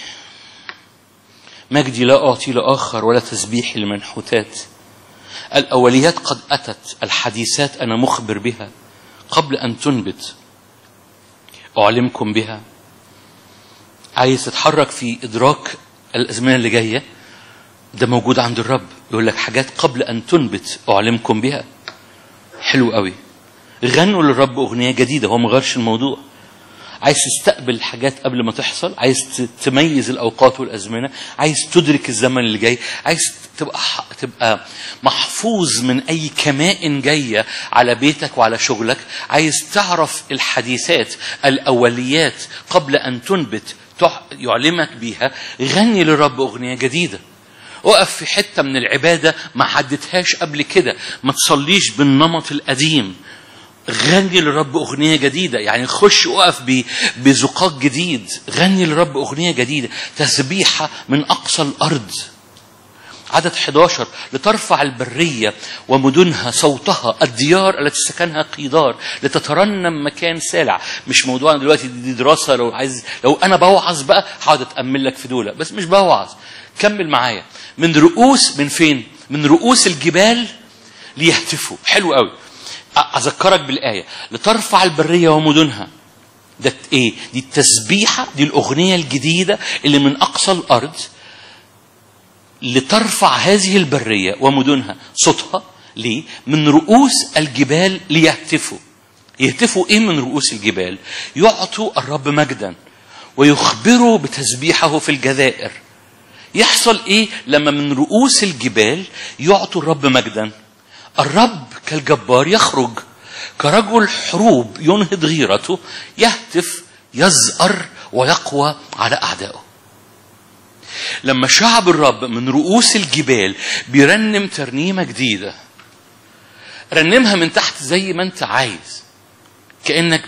مجدي لا أعطي لآخر ولا تسبيحي لمنحوتات الأوليات قد أتت الحديثات أنا مخبر بها قبل أن تنبت أعلمكم بها عايز تتحرك في إدراك الأزمنة اللي جاية ده موجود عند الرب يقول لك حاجات قبل أن تنبت أعلمكم بها حلو قوي غنوا للرب أغنية جديدة هو مغيرش الموضوع عايز تستقبل حاجات قبل ما تحصل عايز تميز الأوقات والأزمنة عايز تدرك الزمن اللي جاي عايز تبقى تبقى محفوظ من أي كمائن جاية على بيتك وعلى شغلك عايز تعرف الحديثات الأوليات قبل أن تنبت يعلمك بيها غني للرب أغنية جديدة اقف في حتة من العبادة ما حددتهاش قبل كده ما تصليش بالنمط القديم غني للرب أغنية جديدة يعني خش وقف بزقاق جديد غني للرب أغنية جديدة تسبيحة من أقصى الأرض عدد 11 لترفع البرية ومدنها صوتها الديار التي سكنها قيدار لتترنم مكان سالع مش موضوعنا دلوقتي دي دراسة لو عايز لو أنا بوعظ بقى هقعد أتأمل لك في دولة بس مش بوعظ كمل معايا من رؤوس من فين من رؤوس الجبال ليهتفوا حلو قوي اذكرك بالايه لترفع البريه ومدنها ده ايه دي التسبيحه دي الاغنيه الجديده اللي من اقصى الارض لترفع هذه البريه ومدنها صوتها ليه من رؤوس الجبال ليهتفوا يهتفوا ايه من رؤوس الجبال يعطوا الرب مجدا ويخبروا بتسبيحه في الجزائر يحصل ايه لما من رؤوس الجبال يعطوا الرب مجدا الرب كالجبار يخرج كرجل حروب ينهض غيرته يهتف يزأر ويقوى على أعدائه لما شعب الرب من رؤوس الجبال بيرنم ترنيمة جديدة رنمها من تحت زي ما انت عايز كأنك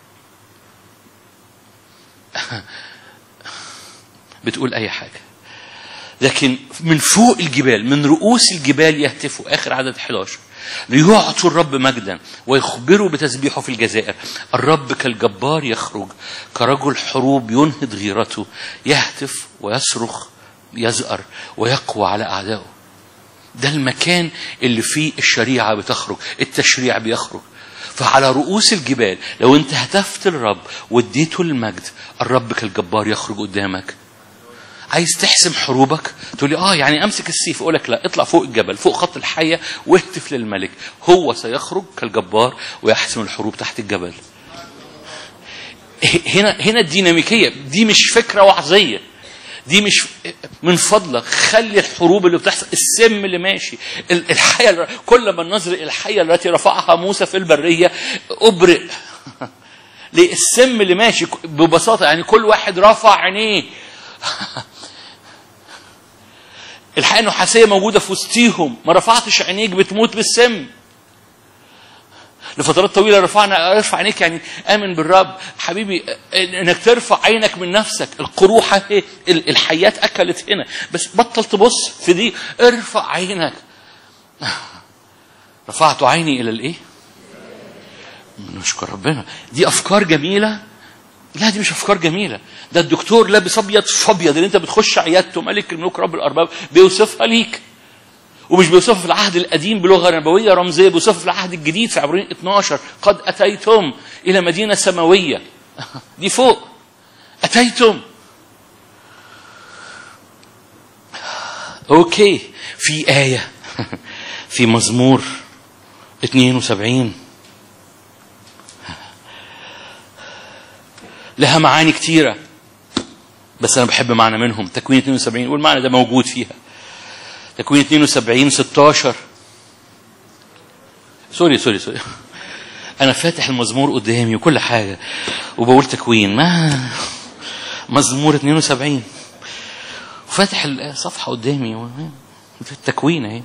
بتقول أي حاجة لكن من فوق الجبال من رؤوس الجبال يهتفوا آخر عدد 11 ليعطوا الرب مجدا ويخبروا بتسبيحه في الجزائر الرب كالجبار يخرج كرجل حروب ينهض غيرته يهتف ويصرخ يزأر ويقوى على أعدائه ده المكان اللي فيه الشريعة بتخرج التشريع بيخرج فعلى رؤوس الجبال لو انت هتفت الرب واديته المجد الرب كالجبار يخرج قدامك عايز تحسم حروبك تقول لي اه يعني امسك السيف اقول لك لا اطلع فوق الجبل فوق خط الحيه واهتف للملك هو سيخرج كالجبار ويحسم الحروب تحت الجبل هنا هنا الديناميكيه دي مش فكره وعظيه دي مش من فضلك خلي الحروب اللي بتحصل السم اللي ماشي الحية كل ما ننظر إلى الحية التي رفعها موسى في البرية أبرئ ليه السم اللي ماشي ببساطة يعني كل واحد رفع عينيه الحقيقة النحاسية موجودة في وسطيهم ما رفعتش عينيك بتموت بالسم لفترات طويلة رفعنا ارفع عينيك يعني آمن بالرب حبيبي انك ترفع عينك من نفسك القروحة هي الحيات أكلت هنا بس بطل تبص في دي ارفع عينك رفعت عيني إلى الإيه؟ نشكر ربنا دي أفكار جميلة لا دي مش افكار جميله ده الدكتور لابس ابيض في ابيض اللي انت بتخش عيادته ملك الملوك رب الارباب بيوصفها ليك ومش بيوصفها في العهد القديم بلغه نبويه رمزيه بيوصفها في العهد الجديد في عبرين 12 قد اتيتم الى مدينه سماويه دي فوق اتيتم اوكي في ايه في مزمور 72 لها معاني كتيرة بس أنا بحب معنى منهم تكوين 72 والمعنى ده موجود فيها تكوين 72 16 سوري سوري سوري أنا فاتح المزمور قدامي وكل حاجة وبقول تكوين ما مزمور 72 وفاتح الصفحة قدامي في التكوين اهي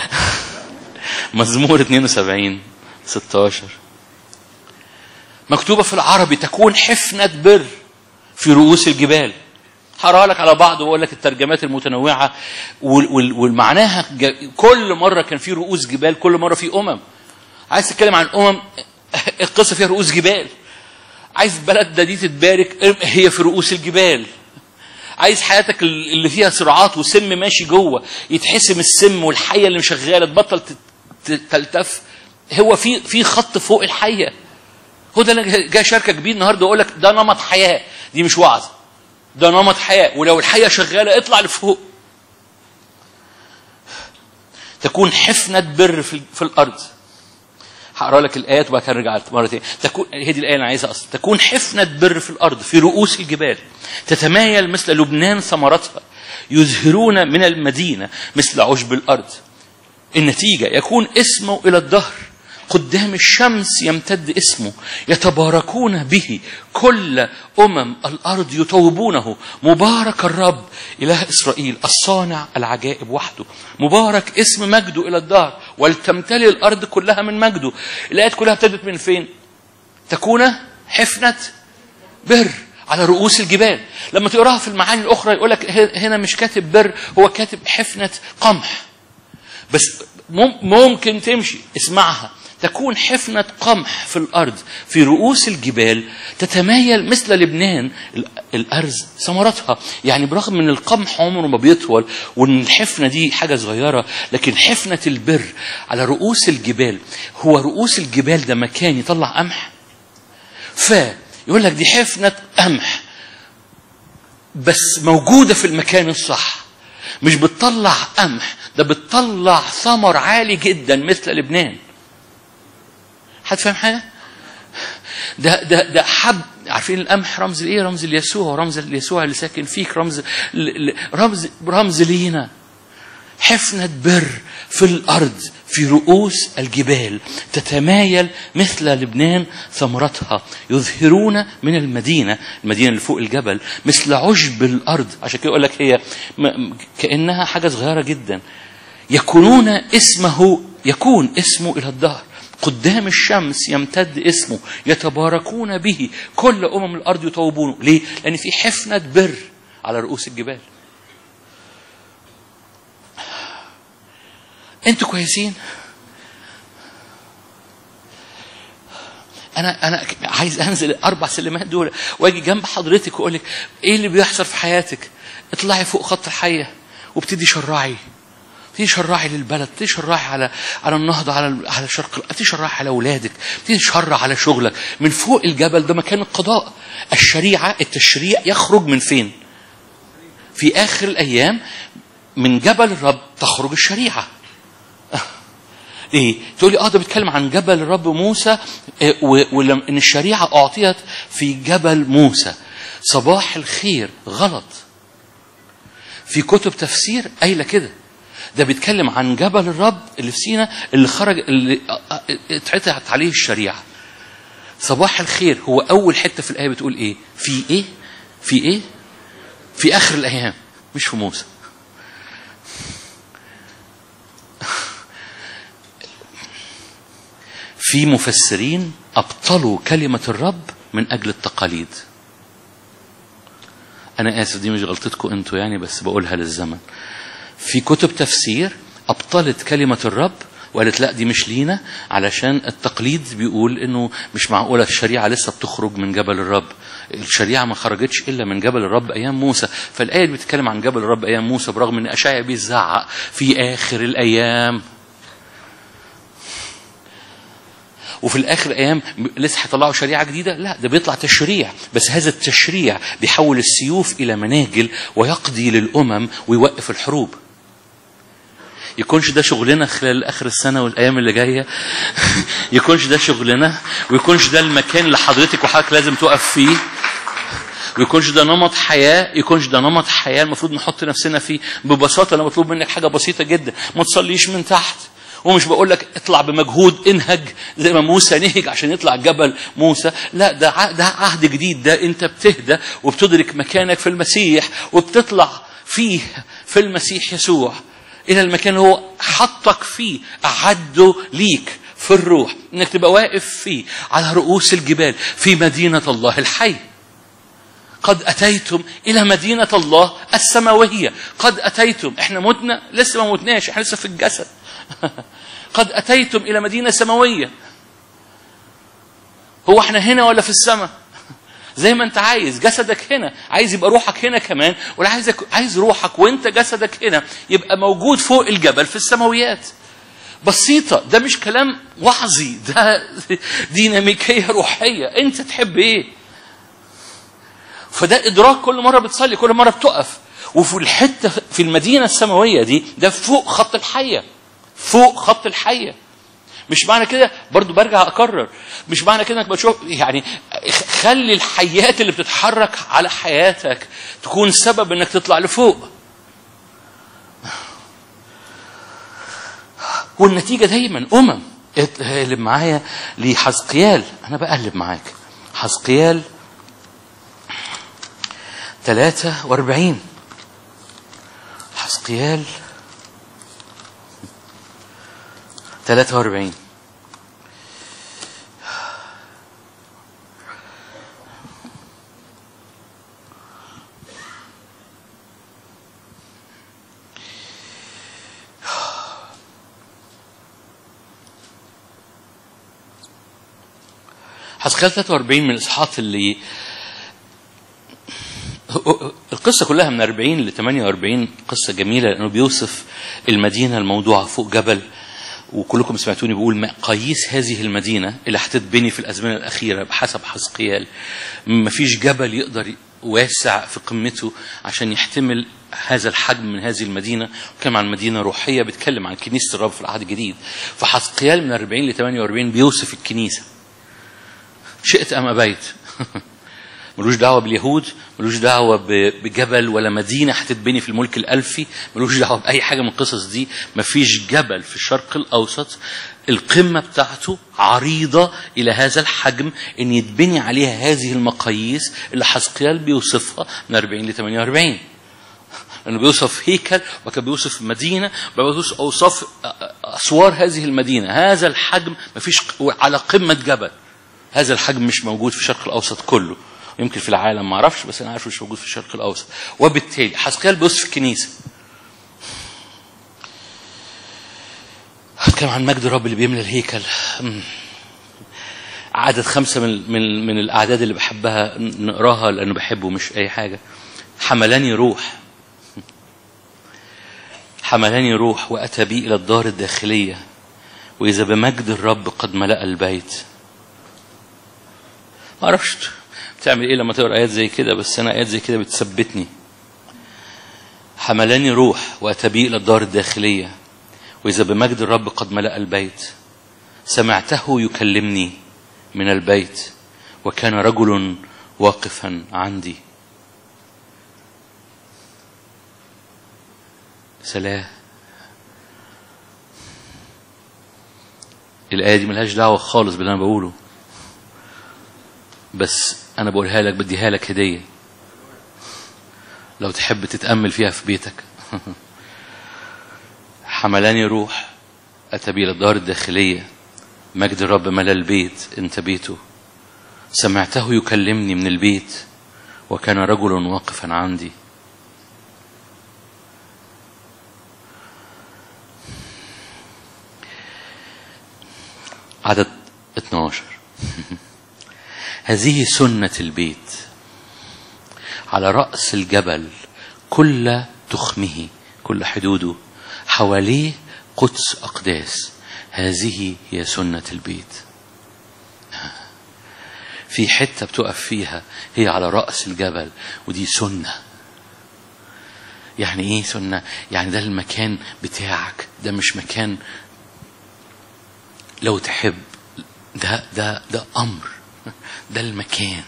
مزمور 72 16 مكتوبة في العربي تكون حفنة بر في رؤوس الجبال هقرا لك على بعض واقول لك الترجمات المتنوعه والمعناها كل مره كان في رؤوس جبال كل مره في امم عايز تتكلم عن امم القصه فيها رؤوس جبال عايز بلد دي تتبارك هي في رؤوس الجبال عايز حياتك اللي فيها صراعات وسم ماشي جوه يتحسم السم والحيه اللي مشغاله تبطل تلتف هو في في خط فوق الحيه هو ده اللي جاي شاركك بيه النهارده واقول لك ده نمط حياه دي مش وعظ ده نمط حياه ولو الحياه شغاله اطلع لفوق تكون حفنة بر في, في الأرض هقرا لك الآيات وبعد كده نرجع مرة تانية تكون هي دي الآية اللي أنا عايزها أصلا تكون حفنة بر في الأرض في رؤوس الجبال تتمايل مثل لبنان ثمرتها يزهرون من المدينة مثل عشب الأرض النتيجة يكون اسمه إلى الدهر قدام الشمس يمتد اسمه يتباركون به كل أمم الأرض يطوبونه مبارك الرب إله إسرائيل الصانع العجائب وحده مبارك اسم مجده إلى الدهر ولتمتلئ الأرض كلها من مجده الآيات كلها ابتدت من فين تكون حفنة بر على رؤوس الجبال لما تقراها في المعاني الأخرى يقول لك هنا مش كاتب بر هو كاتب حفنة قمح بس ممكن تمشي اسمعها تكون حفنة قمح في الأرض في رؤوس الجبال تتمايل مثل لبنان الأرز ثمرتها يعني برغم من القمح عمره ما بيطول وان الحفنة دي حاجة صغيرة لكن حفنة البر على رؤوس الجبال هو رؤوس الجبال ده مكان يطلع قمح فيقول لك دي حفنة قمح بس موجودة في المكان الصح مش بتطلع قمح ده بتطلع ثمر عالي جدا مثل لبنان حد فاهم حاجه ده ده ده حب عارفين القمح رمز لايه؟ رمز ليسوع رمز ليسوع اللي ساكن فيك رمز ل- ل- رمز رمز لينا حفنة بر في الأرض في رؤوس الجبال تتمايل مثل لبنان ثمرتها يظهرون من المدينة المدينة اللي فوق الجبل مثل عشب الأرض عشان كده يقول لك هي م- كأنها حاجة صغيرة جدا يكونون اسمه يكون اسمه إلى الدهر قدام الشمس يمتد اسمه يتباركون به كل أمم الأرض يطوبونه ليه؟ لأن في حفنة بر على رؤوس الجبال انتوا كويسين انا انا عايز انزل الاربع سلمات دول واجي جنب حضرتك واقول لك ايه اللي بيحصل في حياتك اطلعي فوق خط الحيه وابتدي شرعي ابتدي شرعي للبلد ابتدي شرعي على على النهضه على على الشرق ابتدي شرعي على اولادك ابتدي شرع على شغلك من فوق الجبل ده مكان القضاء الشريعه التشريع يخرج من فين في اخر الايام من جبل الرب تخرج الشريعه ايه تقولي اه ده بيتكلم عن جبل الرب موسى إيه ولم ان الشريعه اعطيت في جبل موسى صباح الخير غلط في كتب تفسير قايله كده ده بيتكلم عن جبل الرب اللي في سينا اللي خرج اللي اتعطت عليه الشريعه صباح الخير هو اول حته في الايه بتقول ايه في ايه في ايه في اخر الايام مش في موسى في مفسرين أبطلوا كلمة الرب من أجل التقاليد أنا آسف دي مش غلطتكم أنتوا يعني بس بقولها للزمن في كتب تفسير أبطلت كلمة الرب وقالت لا دي مش لينا علشان التقليد بيقول انه مش معقوله الشريعه لسه بتخرج من جبل الرب الشريعه ما خرجتش الا من جبل الرب ايام موسى فالايه اللي بتتكلم عن جبل الرب ايام موسى برغم ان اشعيا بيزعق في اخر الايام وفي الاخر ايام لسه هيطلعوا شريعه جديده لا ده بيطلع تشريع بس هذا التشريع بيحول السيوف الى مناجل ويقضي للامم ويوقف الحروب يكونش ده شغلنا خلال اخر السنه والايام اللي جايه يكونش ده شغلنا ويكونش ده المكان اللي حضرتك وحضرتك لازم تقف فيه ويكونش ده نمط حياة يكونش ده نمط حياة المفروض نحط نفسنا فيه ببساطة أنا مطلوب منك حاجة بسيطة جدا ما تصليش من تحت ومش بقول لك اطلع بمجهود انهج زي ما موسى نهج عشان يطلع جبل موسى لا ده ع- ده عهد جديد ده انت بتهدى وبتدرك مكانك في المسيح وبتطلع فيه في المسيح يسوع الى المكان اللي هو حطك فيه اعده ليك في الروح انك تبقى واقف فيه على رؤوس الجبال في مدينه الله الحي قد أتيتم إلى مدينة الله السماوية قد أتيتم إحنا متنا لسه ما متناش إحنا لسه في الجسد قد أتيتم إلى مدينة سماوية هو إحنا هنا ولا في السماء زي ما انت عايز جسدك هنا عايز يبقى روحك هنا كمان ولا عايزك عايز روحك وانت جسدك هنا يبقى موجود فوق الجبل في السماويات بسيطة ده مش كلام وعظي ده ديناميكية روحية انت تحب ايه فده ادراك كل مره بتصلي كل مره بتقف وفي الحته في المدينه السماويه دي ده فوق خط الحيه فوق خط الحيه مش معنى كده برضو برجع اكرر مش معنى كده انك بتشوف يعني خلي الحيات اللي بتتحرك على حياتك تكون سبب انك تطلع لفوق والنتيجه دايما امم اقلب معايا لحزقيال انا بقلب معاك حزقيال 43 حسقيال 43 حسقيال 43 من الاصحاحات اللي القصة كلها من 40 ل 48 قصة جميلة لأنه بيوصف المدينة الموضوعة فوق جبل وكلكم سمعتوني بقول مقاييس هذه المدينة اللي هتتبني في الأزمنة الأخيرة بحسب حزقيال مفيش جبل يقدر واسع في قمته عشان يحتمل هذا الحجم من هذه المدينة وكان عن مدينة روحية بيتكلم عن كنيسة الرب في العهد الجديد فحزقيال من 40 ل 48 بيوصف الكنيسة شئت أم أبيت ملوش دعوة باليهود ملوش دعوة ب- بجبل ولا مدينة هتتبني في الملك الألفي ملوش دعوة بأي حاجة من القصص دي مفيش جبل في الشرق الأوسط القمة بتاعته عريضة إلى هذا الحجم إن يتبني عليها هذه المقاييس اللي حزقيال بيوصفها من 40 ل 48 لأنه بيوصف هيكل وكان بيوصف مدينة بيوصف أوصاف أسوار هذه المدينة هذا الحجم مفيش على قمة جبل هذا الحجم مش موجود في الشرق الأوسط كله يمكن في العالم ما اعرفش بس انا عارف مش موجود في الشرق الاوسط وبالتالي حسقيال بيوصف الكنيسه هتكلم عن مجد الرب اللي بيملى الهيكل أمم. عدد خمسة من من من الأعداد اللي بحبها نقراها لأنه بحبه مش أي حاجة حملني روح حملني روح وأتى بي إلى الدار الداخلية وإذا بمجد الرب قد ملأ البيت ما أعرفش بتعمل إيه لما تقرأ آيات زي كده بس أنا آيات زي كده بتثبتني حملني روح وأتى بي إلى الدار الداخلية وإذا بمجد الرب قد ملأ البيت سمعته يكلمني من البيت وكان رجل واقفا عندي سلام الآية دي ملهاش دعوة خالص باللي أنا بقوله بس أنا بقولها لك بديها لك هدية لو تحب تتأمل فيها في بيتك حملاني روح أتى بي إلى الدار الداخلية مجد الرب ملا البيت انت بيته سمعته يكلمني من البيت وكان رجل واقفا عندي عدد 12 هذه سنة البيت على رأس الجبل كل تخمه كل حدوده حواليه قدس أقداس هذه هي سنة البيت في حتة بتقف فيها هي على رأس الجبل ودي سنة يعني ايه سنة يعني ده المكان بتاعك ده مش مكان لو تحب ده ده ده أمر ده المكان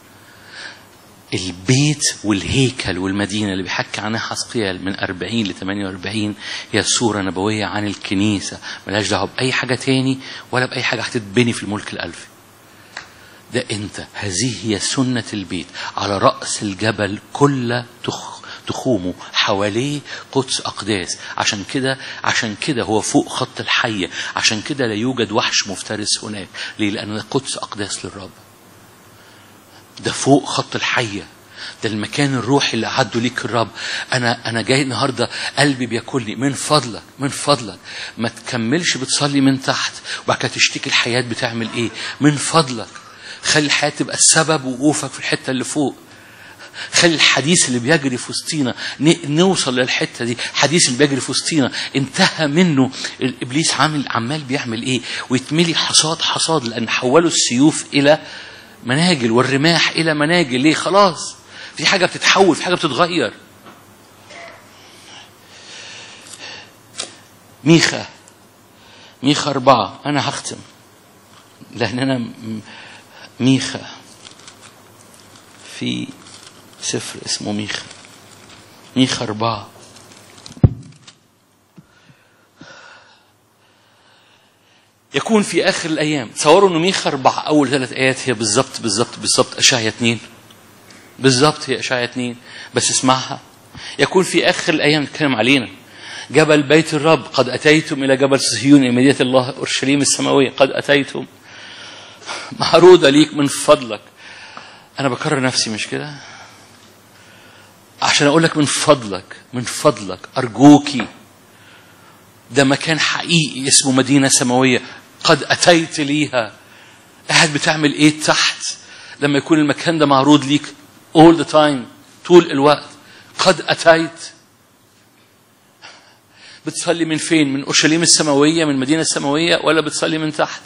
البيت والهيكل والمدينة اللي بيحكي عنها حسقيال من 40 ل 48 هي صورة نبوية عن الكنيسة ملهاش دعوة بأي حاجة تاني ولا بأي حاجة هتتبني في الملك الألفي ده أنت هذه هي سنة البيت على رأس الجبل كل تخ تخومه حواليه قدس أقداس عشان كده عشان كده هو فوق خط الحية عشان كده لا يوجد وحش مفترس هناك ليه لأن ده قدس أقداس للرب ده فوق خط الحية ده المكان الروحي اللي أعده ليك الرب أنا أنا جاي النهاردة قلبي بياكلني من فضلك من فضلك ما تكملش بتصلي من تحت وبعد كده تشتكي الحياة بتعمل إيه من فضلك خلي الحياة تبقى السبب وقوفك في الحتة اللي فوق خلي الحديث اللي بيجري في وسطينا نوصل للحته دي الحديث اللي بيجري في وسطينا انتهى منه الابليس عامل عمال بيعمل ايه ويتملي حصاد حصاد لان حولوا السيوف الى مناجل والرماح الى مناجل ليه خلاص في حاجه بتتحول في حاجه بتتغير ميخا ميخا أربعة أنا هختم لأن أنا ميخا في سفر اسمه ميخا ميخا أربعة يكون في آخر الأيام تصوروا إنه ميخا أربعة أول ثلاث آيات هي بالظبط بالظبط بالظبط أشعيا اتنين بالظبط هي أشعيا اتنين بس اسمعها يكون في آخر الأيام نتكلم علينا جبل بيت الرب قد أتيتم إلى جبل صهيون إلى مدينة الله أورشليم السماوية قد أتيتم معروضة ليك من فضلك أنا بكرر نفسي مش كده عشان أقول لك من فضلك من فضلك أرجوكي ده مكان حقيقي اسمه مدينة سماوية قد أتيت ليها قاعد بتعمل إيه تحت لما يكون المكان ده معروض ليك all the time طول الوقت قد أتيت بتصلي من فين من أورشليم السماوية من المدينة السماوية ولا بتصلي من تحت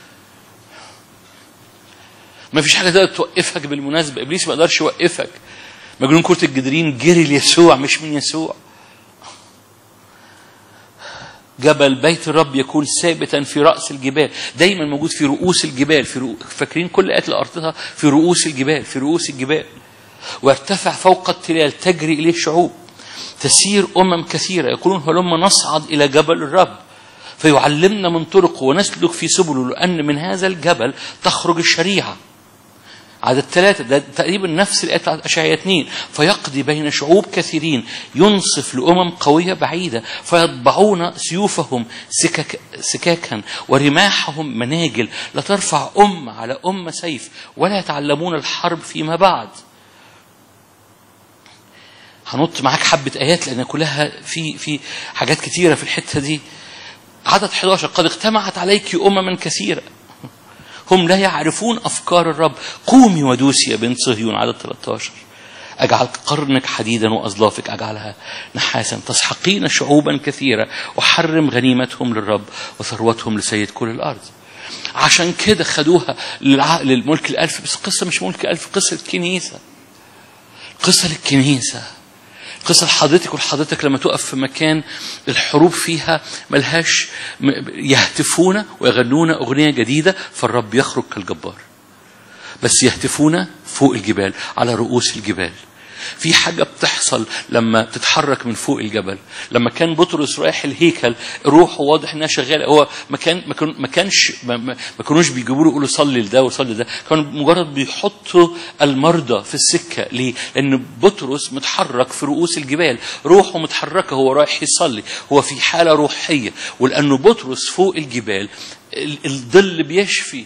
ما فيش حاجة تقدر توقفك بالمناسبة إبليس ما يقدرش يوقفك مجنون كرة الجدرين جري ليسوع مش من يسوع جبل بيت الرب يكون ثابتا في رأس الجبال دايما موجود في رؤوس الجبال في رؤ... فاكرين كل آيات الأرضها في رؤوس الجبال في رؤوس الجبال وارتفع فوق التلال تجري إليه شعوب تسير أمم كثيرة يقولون هلما نصعد إلى جبل الرب فيعلمنا من طرقه ونسلك في سبله لأن من هذا الجبل تخرج الشريعة عدد ثلاثة ده تقريبا نفس الآية بتاعت أشعياء اثنين فيقضي بين شعوب كثيرين ينصف لأمم قوية بعيدة فيطبعون سيوفهم سكك سكاكا ورماحهم مناجل لا ترفع أم على أم سيف ولا يتعلمون الحرب فيما بعد هنط معاك حبة آيات لأن كلها في في حاجات كتيرة في الحتة دي عدد 11 قد اجتمعت عليك أمما كثيرة هم لا يعرفون أفكار الرب قومي ودوسي يا بنت صهيون عدد 13 أجعل قرنك حديدا وأظلافك أجعلها نحاسا تسحقين شعوبا كثيرة وحرم غنيمتهم للرب وثروتهم لسيد كل الأرض عشان كده خدوها للع- للملك الألف بس قصة مش ملك الألف قصة كنيسة قصة للكنيسة قصة لحضرتك ولحضرتك لما تقف في مكان الحروب فيها ملهاش م- يهتفون ويغنون أغنية جديدة فالرب يخرج كالجبار بس يهتفون فوق الجبال على رؤوس الجبال في حاجة بتحصل لما تتحرك من فوق الجبل لما كان بطرس رايح الهيكل روحه واضح انها شغاله هو ما كان ما كان- ما كانش ما, ما ما كانوش بيجيبوا له يقولوا صلي لده وصلي لده كانوا مجرد بيحطوا المرضى في السكه ليه؟ لان بطرس متحرك في رؤوس الجبال روحه متحركه هو رايح يصلي هو في حاله روحيه ولانه بطرس فوق الجبال ال- الظل بيشفي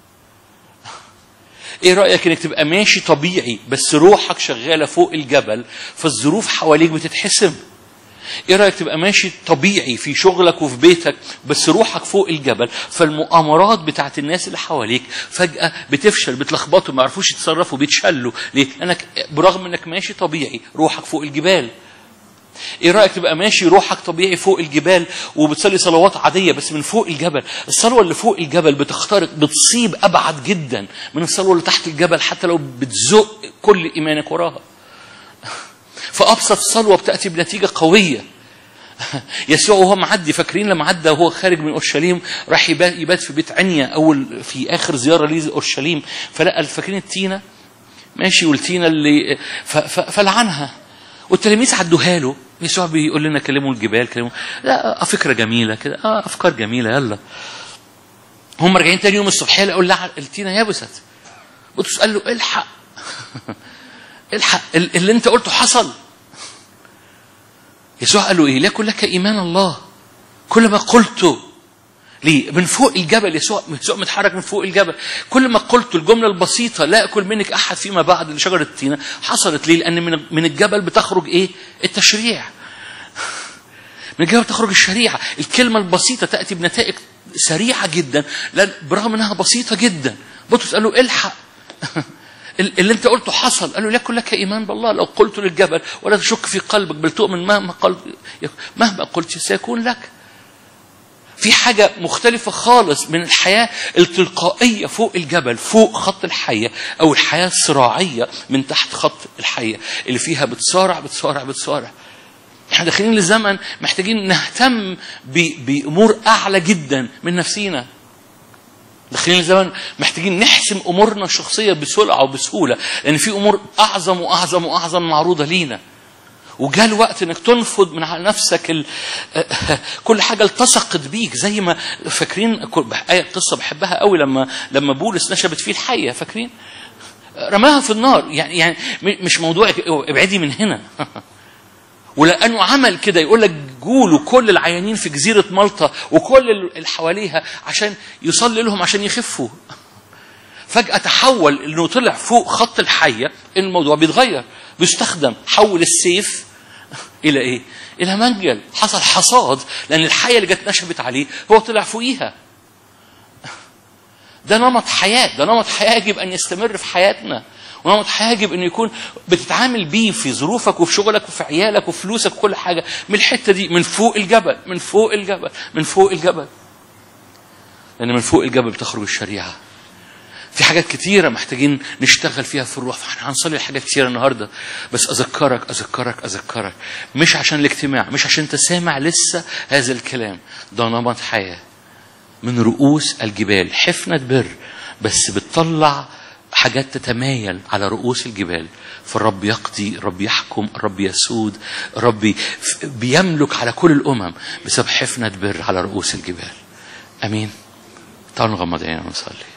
ايه رايك انك تبقى ماشي طبيعي بس روحك شغاله فوق الجبل فالظروف حواليك بتتحسم ايه رايك تبقى ماشي طبيعي في شغلك وفي بيتك بس روحك فوق الجبل فالمؤامرات بتاعت الناس اللي حواليك فجاه بتفشل بتلخبطوا ما يعرفوش يتصرفوا بيتشلوا ليه لانك برغم انك ماشي طبيعي روحك فوق الجبال ايه رايك تبقى ماشي روحك طبيعي فوق الجبال وبتصلي صلوات عاديه بس من فوق الجبل الصلوه اللي فوق الجبل بتخترق بتصيب ابعد جدا من الصلوه اللي تحت الجبل حتى لو بتزق كل ايمانك وراها فابسط صلوه بتاتي بنتيجه قويه يسوع وهو معدي فاكرين لما عدى وهو خارج من اورشليم راح يبات يبات في بيت عنيا اول في اخر زياره ليه اورشليم فلقى فاكرين التينه ماشي والتينه اللي ف- ف- فلعنها والتلاميذ عدوها له يسوع بيقول لنا كلموا الجبال كلموا لا آه، فكره جميله كده اه افكار جميله يلا هم راجعين تاني يوم الصبحيه لقوا اللع- التينه يبست بطرس قال له الحق الحق ال- اللي انت قلته حصل يسوع قال له ايه ليكن لك ايمان الله كل ما قلته ليه؟ من فوق الجبل يسوع يسوع متحرك من فوق الجبل كل ما قلت الجمله البسيطه لا ياكل منك احد فيما بعد لشجره التينه حصلت ليه؟ لان من من الجبل بتخرج ايه؟ التشريع من الجبل بتخرج الشريعه الكلمه البسيطه تاتي بنتائج سريعه جدا لا برغم انها بسيطه جدا بطرس قال له الحق اللي انت قلته حصل قال له ليكن لك ايمان بالله لو قلت للجبل ولا تشك في قلبك بل تؤمن مهما قلت مهما قلت سيكون لك في حاجة مختلفة خالص من الحياة التلقائية فوق الجبل فوق خط الحية أو الحياة الصراعية من تحت خط الحية اللي فيها بتصارع بتصارع بتصارع احنا داخلين لزمن محتاجين نهتم ب- بأمور أعلى جدا من نفسينا داخلين لزمن محتاجين نحسم أمورنا الشخصية بسرعة وبسهولة لأن في أمور أعظم وأعظم وأعظم معروضة لينا وجاء الوقت انك تنفض من على نفسك ال... كل حاجه التصقت بيك زي ما فاكرين كل- ايه قصه بحبها قوي لما لما بولس نشبت فيه الحيه فاكرين رماها في النار يعني يعني م- مش موضوع ابعدي من هنا ولانه عمل كده يقول لك جولوا كل العيانين في جزيره مالطا وكل اللي حواليها عشان يصلي لهم عشان يخفوا فجأة تحول انه طلع فوق خط الحية الموضوع بيتغير بيستخدم حول السيف الى ايه؟ الى منجل حصل حصاد لان الحية اللي جت نشبت عليه هو طلع فوقيها ده نمط حياة ده نمط حياة يجب أن يستمر في حياتنا ونمط حياة يجب أن يكون بتتعامل بيه في ظروفك وفي شغلك وفي عيالك وفي فلوسك وكل حاجة من الحتة دي من فوق الجبل من فوق الجبل من فوق الجبل لأن من فوق الجبل بتخرج الشريعة في حاجات كتيرة محتاجين نشتغل فيها في الروح فاحنا هنصلي حاجات كتيرة النهاردة بس أذكرك أذكرك أذكرك مش عشان الاجتماع مش عشان أنت سامع لسه هذا الكلام ده نمط حياة من رؤوس الجبال حفنة بر بس بتطلع حاجات تتمايل على رؤوس الجبال فالرب يقضي الرب يحكم الرب يسود الرب بيملك على كل الأمم بسبب حفنة بر على رؤوس الجبال أمين تعالوا نغمض عينينا ونصلي